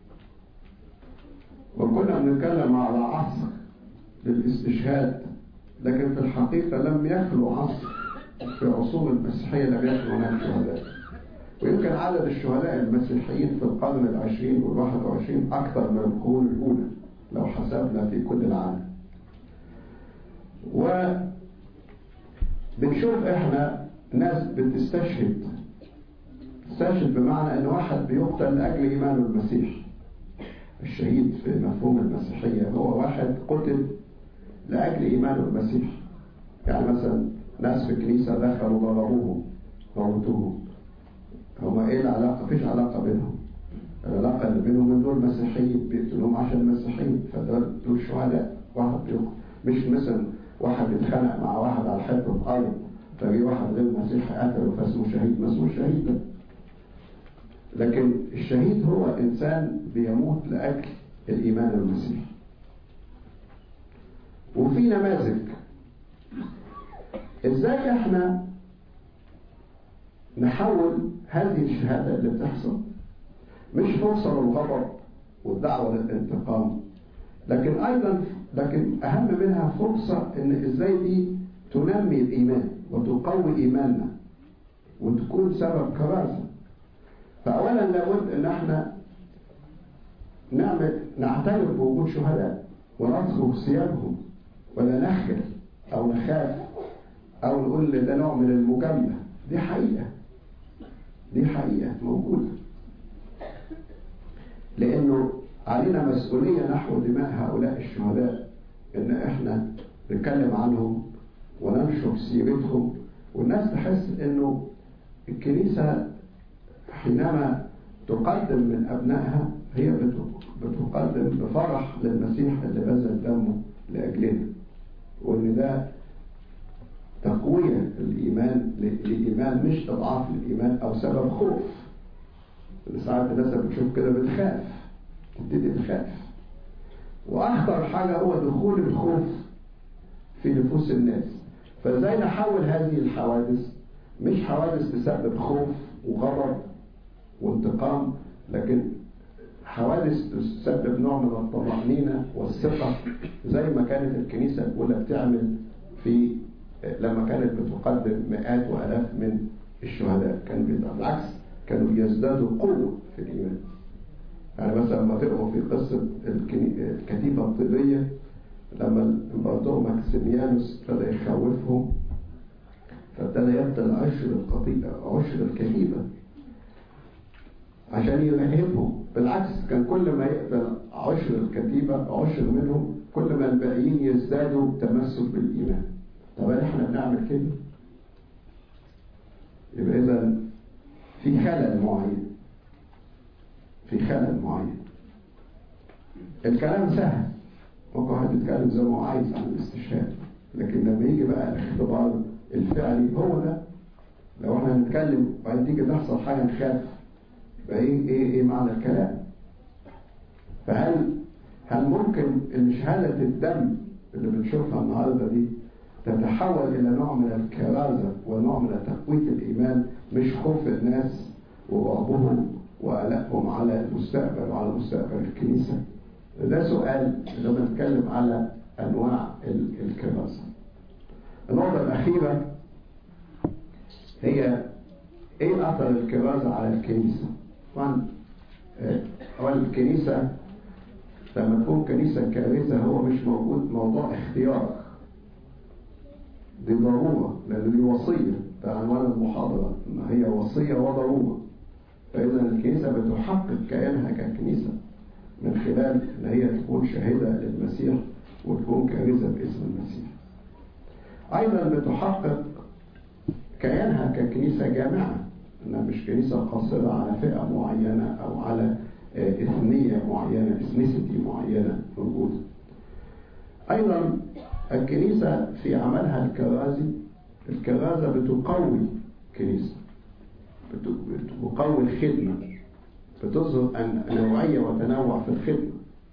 وكنا بنتكلم على عصر للاستشهاد لكن في الحقيقة لم يخلو عصر في عصور المسيحية لم يخلو هناك شهداء ويمكن عدد الشهداء المسيحيين في القرن العشرين والواحد وعشرين أكثر من القرون الأولى لو حسبنا في كل العالم وبنشوف احنا ناس بتستشهد تستشهد بمعنى ان واحد بيقتل لاجل ايمانه المسيح الشهيد في مفهوم المسيحية هو واحد قتل لاجل ايمانه المسيح يعني مثلا ناس في الكنيسة دخلوا ضربوهم موتوهم هما ايه العلاقة؟ مفيش علاقة بينهم العلاقة اللي بينهم من دول مسيحيين بيقتلوهم عشان المسيحيين فدول دول شهداء واحد بيقتل مش مثلا واحد بيتخانق مع واحد على حته ارض فجي واحد غير مسيحي قتله فاسمه شهيد ما اسمه شهيد ده لكن الشهيد هو انسان بيموت لاجل الايمان المسيحي وفي نماذج ازاي احنا نحول هذه الشهاده اللي بتحصل مش فرصه للغضب والدعوه للانتقام لكن ايضا لكن اهم منها فرصه ان ازاي دي تنمي الايمان وتقوي ايماننا وتكون سبب كرازه فاولا لابد ان احنا نعمل نعترف بوجود شهداء ونصبغ ثيابهم ولا نخجل او نخاف او نقول ده نوع من المجامله دي حقيقه دي حقيقه موجوده لانه علينا مسؤولية نحو دماء هؤلاء الشهداء ان احنا نتكلم عنهم وننشر سيرتهم والناس تحس انه الكنيسة حينما تقدم من ابنائها هي بتقدم بفرح للمسيح اللي بذل دمه لاجلنا وان ده تقوية الإيمان للإيمان مش تضعاف للإيمان أو سبب خوف ساعات الناس بتشوف كده بتخاف تبتدي تخاف واخطر حاجة هو دخول الخوف في نفوس الناس فازاي نحول هذه الحوادث مش حوادث تسبب خوف وغضب وانتقام لكن حوادث تسبب نوع من الطمأنينة والثقة زي ما كانت الكنيسة الأولى بتعمل في لما كانت بتقدم مئات وآلاف من الشهداء كان بالعكس كانوا بيزدادوا قوة في الإيمان يعني مثلا لما تقروا في قصة الكتيبة الطبية لما الإمبراطور ماكسيميانوس ابتدى يخوفهم فابتدى يبدأ عشر القطيبة عشر الكتيبة عشان يرهبهم بالعكس كان كل ما يقبل عشر الكتيبة عشر منهم كل ما الباقيين يزدادوا تمسك بالإيمان طب هل احنا بنعمل كده يبقى إذا في خلل معين في خلل معين الكلام سهل ممكن واحد يتكلم زي ما هو عايز عن الاستشهاد لكن لما يجي بقى الاختبار الفعلي هو ده لو احنا هنتكلم وبعدين تيجي تحصل حاجه نخاف يبقى ايه ايه ايه معنى الكلام فهل هل ممكن ان شهاده الدم اللي بنشوفها النهارده دي تتحول الى نوع من الكرازه ونوع من تقويه الايمان مش خوف الناس ورعبهم وقلقهم على المستقبل وعلى مستقبل الكنيسه ده سؤال لما نتكلم على انواع الكرازه النقطه الاخيره هي ايه اثر الكرازه على الكنيسه طبعا هو الكنيسه لما تكون كنيسه كارثه هو مش موجود موضوع اختيار دي ضروره لان دي وصيه ده عنوان المحاضره ما هي وصيه وضروره فاذا الكنيسه بتحقق كيانها ككنيسه من خلال ان هي تكون شاهده للمسيح وتكون كارثه باسم المسيح ايضا بتحقق كيانها ككنيسه جامعه انها مش كنيسه قاصره على فئه معينه او على اثنيه معينه اثنيسيتي معينه موجوده ايضا الكنيسه في عملها الكرازي الكرازه بتقوي كنيسه بتقوي الخدمه بتظهر أن نوعية وتنوع في الخدمة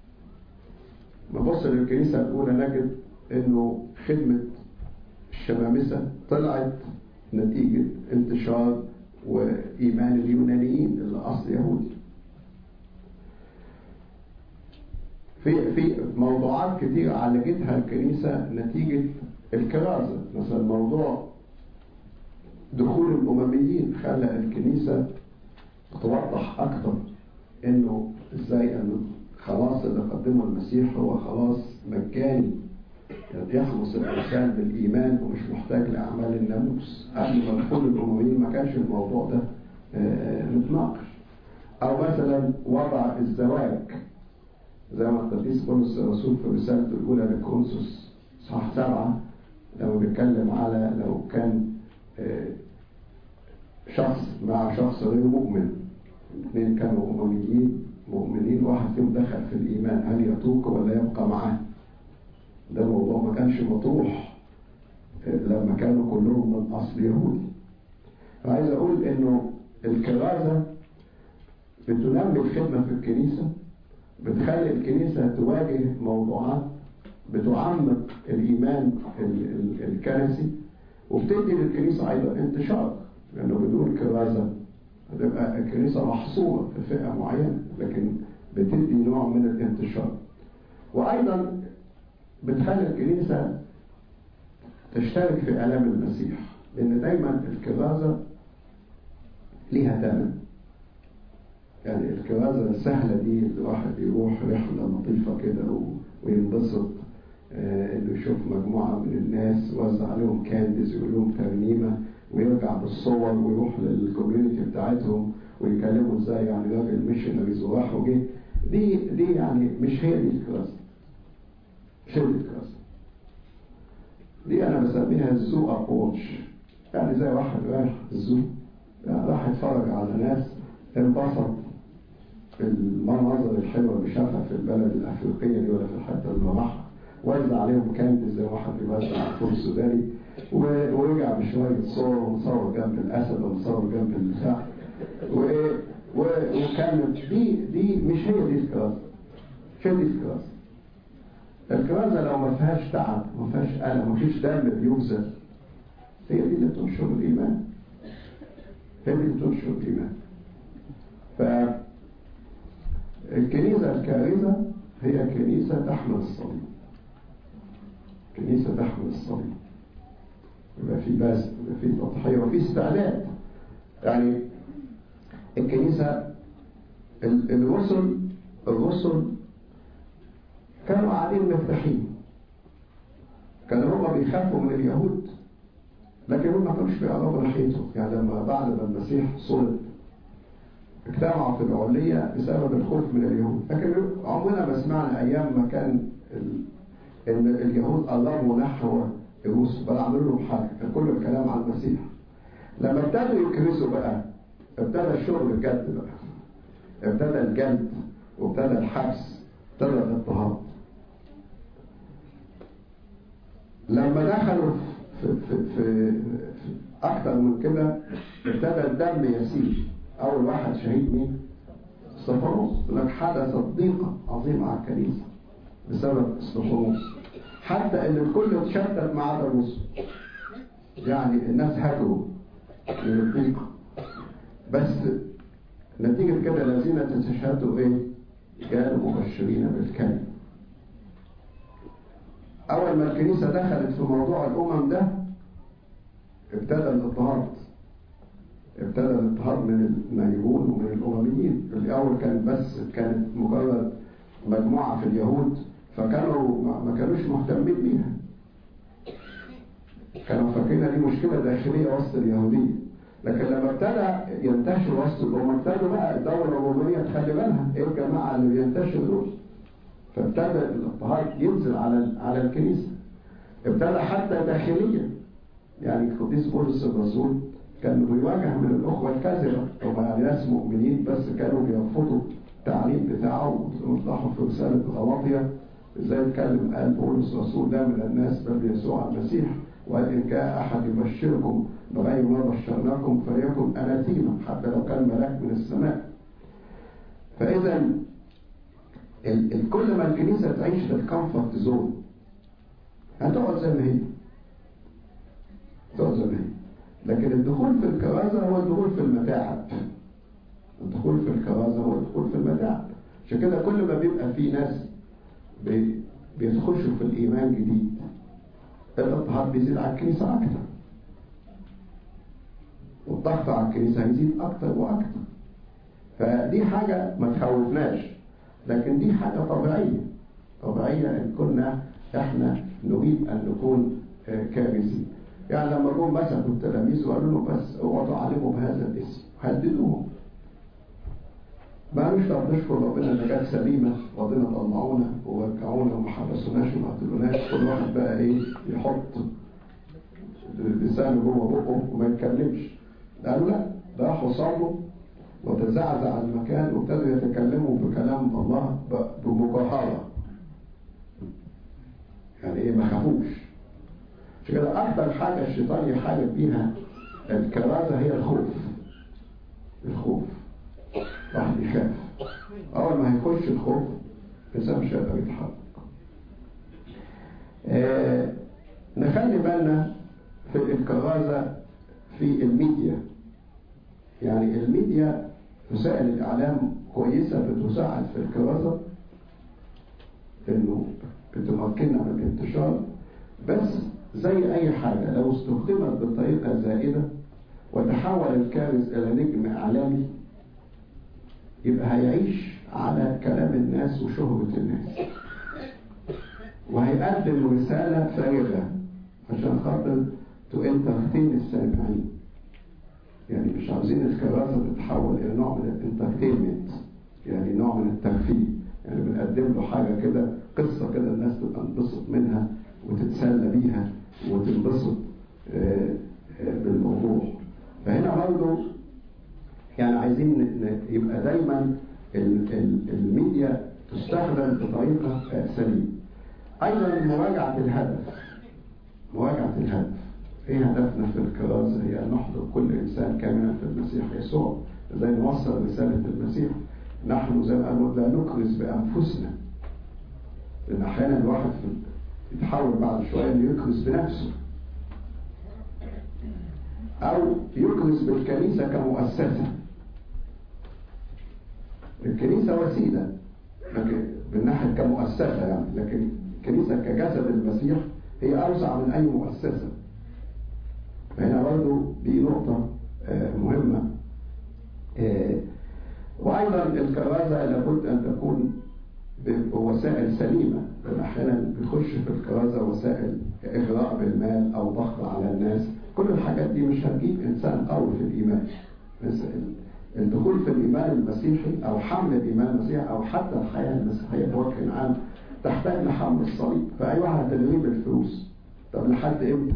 نبص للكنيسة الأولى نجد أنه خدمة الشمامسة طلعت نتيجة انتشار وإيمان اليونانيين اللي أصل يهودي في في موضوعات كتير عالجتها الكنيسة نتيجة الكرازة مثلا موضوع دخول الأمميين خلى الكنيسة توضح أكتر إنه إزاي أن خلاص اللي قدمه المسيح هو خلاص مجاني يخلص الإنسان بالإيمان ومش محتاج لأعمال الناموس قبل ما دخول الأمميين ما كانش الموضوع ده متناقش أو مثلا وضع الزواج زي ما القديس بولس الرسول في رسالته الأولى لكونسوس صح سبعة لما بيتكلم على لو كان شخص مع شخص غير مؤمن اثنين كانوا أمميين مؤمنين واحد فيهم دخل في الإيمان هل يتوق ولا يبقى معاه ده موضوع ما كانش مطروح لما كانوا كلهم من أصل يهودي فعايز أقول إنه الكرازة بتنمي الخدمة في الكنيسة بتخلي الكنيسة تواجه موضوعات بتعمق الإيمان الكنسي وبتدي للكنيسة أيضا انتشار لأنه بدون كرازة هتبقى الكنيسة محصورة في فئة معينة لكن بتدي نوع من الانتشار وأيضا بتخلي الكنيسة تشترك في آلام المسيح لأن دايما الكرازة ليها ثمن يعني الكرازة السهلة دي الواحد يروح رحلة لطيفة كده وينبسط آه انه يشوف مجموعة من الناس وزع عليهم كانديز ويقول لهم ترنيمة ويرجع بالصور ويروح للكوميونتي بتاعتهم ويكلموا ازاي يعني راجل ميشنريز وراح وجه دي دي يعني مش هي دي الكرازة مش هي دي الكرازة دي انا بسميها الزو ابروتش يعني زي واحد رايح الزو يعني راح يتفرج على ناس انبسط المناظر الحلوه اللي شافها في البلد الافريقيه دي ولا في الحته اللي راحها وزع عليهم كاندي زي واحد بيوزع فول سوداني ورجع بشويه صور ومصور جنب الاسد ومصور جنب البتاع وكانت دي دي مش هي دي الكراسه مش هي دي الكراسه الكرازة لو ما فيهاش تعب ما فيهاش ألم ما فيش دم بيبذل هي دي اللي تنشر الإيمان هي دي اللي تنشر الإيمان فالكنيسة الكارثة هي كنيسة تحمل الصليب كنيسة تحمل الصليب يبقى في بس يبقى في تضحية وفي استعداد يعني الكنيسة الرسل الرسل كانوا قاعدين مرتاحين كانوا هم بيخافوا من اليهود لكن هم ما كانوش بيقربوا ناحيته يعني لما بعد ما المسيح صلب اجتمعوا في العلية بسبب الخوف من اليهود لكن عمرنا ما سمعنا أيام ما كان ال... إن اليهود قربوا نحو الرسل بل عملوا لهم حاجة كان كل الكلام عن المسيح لما ابتدوا يكرسوا بقى ابتدى الشغل الجد بقى ابتدى الجلد وابتدى الحبس ابتدى الاضطهاد لما دخلوا في, في, في, في اكتر من كده ابتدى الدم يسيل اول واحد شهيد مين استفانوس لك حدثت ضيقه عظيمه على الكنيسه بسبب استفانوس حتى ان الكل اتشتت ما عدا الرسل يعني الناس هاجروا من الضيقه بس نتيجة كده الذين تستشهدوا ايه كانوا مبشرين بالكلمة اول ما الكنيسة دخلت في موضوع الامم ده ابتدى الاضطهاد ابتدى الاضطهاد من النيرون ومن الامميين الاول كان بس كانت مجرد مجموعة في اليهود فكانوا ما كانوش مهتمين بيها كانوا فاكرين دي مشكلة داخلية وسط اليهودية لكن لما ابتدى ينتشر وسط الأمم ابتدوا بقى الدولة الرومانية تخلي بالها ايه الجماعة اللي بينتشروا دول فابتدى الاضطهاد ينزل على على الكنيسة ابتدى حتى داخليا يعني القديس بولس الرسول كان بيواجه من الأخوة الكاذبة هم يعني ناس مؤمنين بس كانوا بيرفضوا التعليم بتاعه ويطلعوا في رسالة غلاطيا ازاي اتكلم قال بولس الرسول ده من الناس بل يسوع المسيح وقال إن كان أحد يبشركم بغير ما بشرناكم فليكن أناتيما حتى لو كان ملاك من السماء فإذا كل ما الكنيسة تعيش في الكومفورت زون هتقعد زي ما هي تقعد زي ما هي لكن الدخول في الكرازة هو الدخول في المتاعب الدخول في الكرازة هو الدخول في المتاعب عشان كده كل ما بيبقى في ناس بيتخشوا في الإيمان جديد الاضطهاد بيزيد على الكنيسة أكتر والضغط على الكنيسة هيزيد أكتر وأكتر فدي حاجة ما تخوفناش لكن دي حاجة طبيعية طبيعية إن كنا إحنا نريد أن نكون كارثين يعني لما جم مسكوا التلاميذ وقالوا له بس اقعدوا علموا بهذا الاسم هددوهم ما قالوش طب نشكر ربنا ان جت سليمه ربنا طلعونا ورجعونا وما حبسوناش وما قتلوناش كل واحد بقى ايه يحط لسانه جوه بقه وما يتكلمش قالوا لا ده راحوا صلوا وتزعزع المكان وابتدوا يتكلموا بكلام الله بمجاهره يعني ايه ما خافوش عشان كده اكتر حاجه الشيطان يحارب بيها الكرازه هي الخوف الخوف واحد يخاف اول ما هيخش الخوف الانسان مش هيقدر يتحرك آه نخلي بالنا في الكرازه في الميديا يعني الميديا وسائل الاعلام كويسه بتساعد في الكرازه انه بتمكننا من الانتشار بس زي اي حاجه لو استخدمت بطريقه زائده وتحول الكارث الى نجم اعلامي يبقى هيعيش على كلام الناس وشهرة الناس وهيقدم رسالة فارغة عشان خاطر تنترتين السامعين يعني مش عاوزين الكراسة تتحول إلى نوع من الانترتينمنت يعني نوع من الترفيه يعني بنقدم له حاجة كده قصة كده الناس تنبسط منها وتتسلى بيها وتنبسط بالموضوع فهنا برضه يعني عايزين يبقى دايما الميديا تستخدم بطريقة سليمة أيضا مراجعة الهدف مراجعة الهدف ايه هدفنا في الكرازة هي أن نحضر كل إنسان كاملا في المسيح يسوع ازاي نوصل رسالة المسيح نحن زي ما قالوا لا نكرز بأنفسنا لان احيانا الواحد يتحول بعد شويه انه يكرس بنفسه او يكرس بالكنيسه كمؤسسه الكنيسه وسيله لكن من ناحيه كمؤسسه يعني لكن الكنيسه كجسد المسيح هي اوسع من اي مؤسسه فهنا برضه دي نقطه مهمه وايضا الكرازه لابد ان تكون بوسائل سليمه لان احيانا بيخش في الكرازه وسائل اغراء بالمال او ضغط على الناس كل الحاجات دي مش هتجيب انسان قوي في الايمان الدخول في الايمان المسيحي او حمل الايمان المسيحي او حتى الحياه المسيحيه بوجه عام تحتاج لحمل الصليب فاي واحد هتلغيه بالفلوس طب لحد امتى؟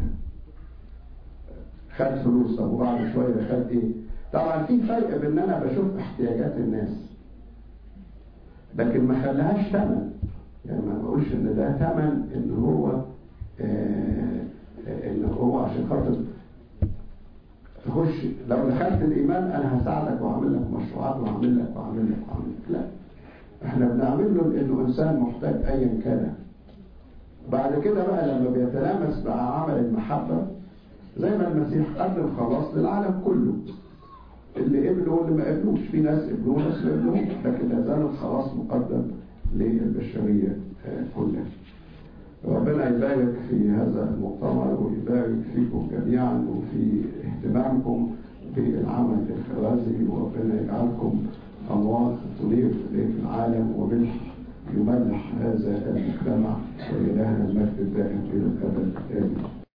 خد فلوس طب وبعد شويه خد ايه؟ طبعا في فرق بين ان انا بشوف احتياجات الناس لكن ما خليهاش ثمن يعني ما بقولش ان ده ثمن ان هو آه ان هو عشان خاطر تخش لو دخلت الايمان انا هساعدك واعمل لك مشروعات واعمل لك واعمل لك واعمل لك لا احنا بنعمل له لانه انسان محتاج ايا كان بعد كده بقى لما بيتلامس مع عمل المحبه زي ما المسيح قدم خلاص للعالم كله اللي قبلوا واللي ما قبلوش في ناس قبلوا وناس ما قبلوش لكن لا زال الخلاص مقدم للبشريه كلها ربنا يبارك في هذا المؤتمر ويبارك فيكم جميعا وفي اهتمامكم بالعمل الخرازي وربنا يجعلكم أموات تنير في العالم وملح يملح هذا المجتمع وإلهنا المجد الدائم إلى الأبد آمين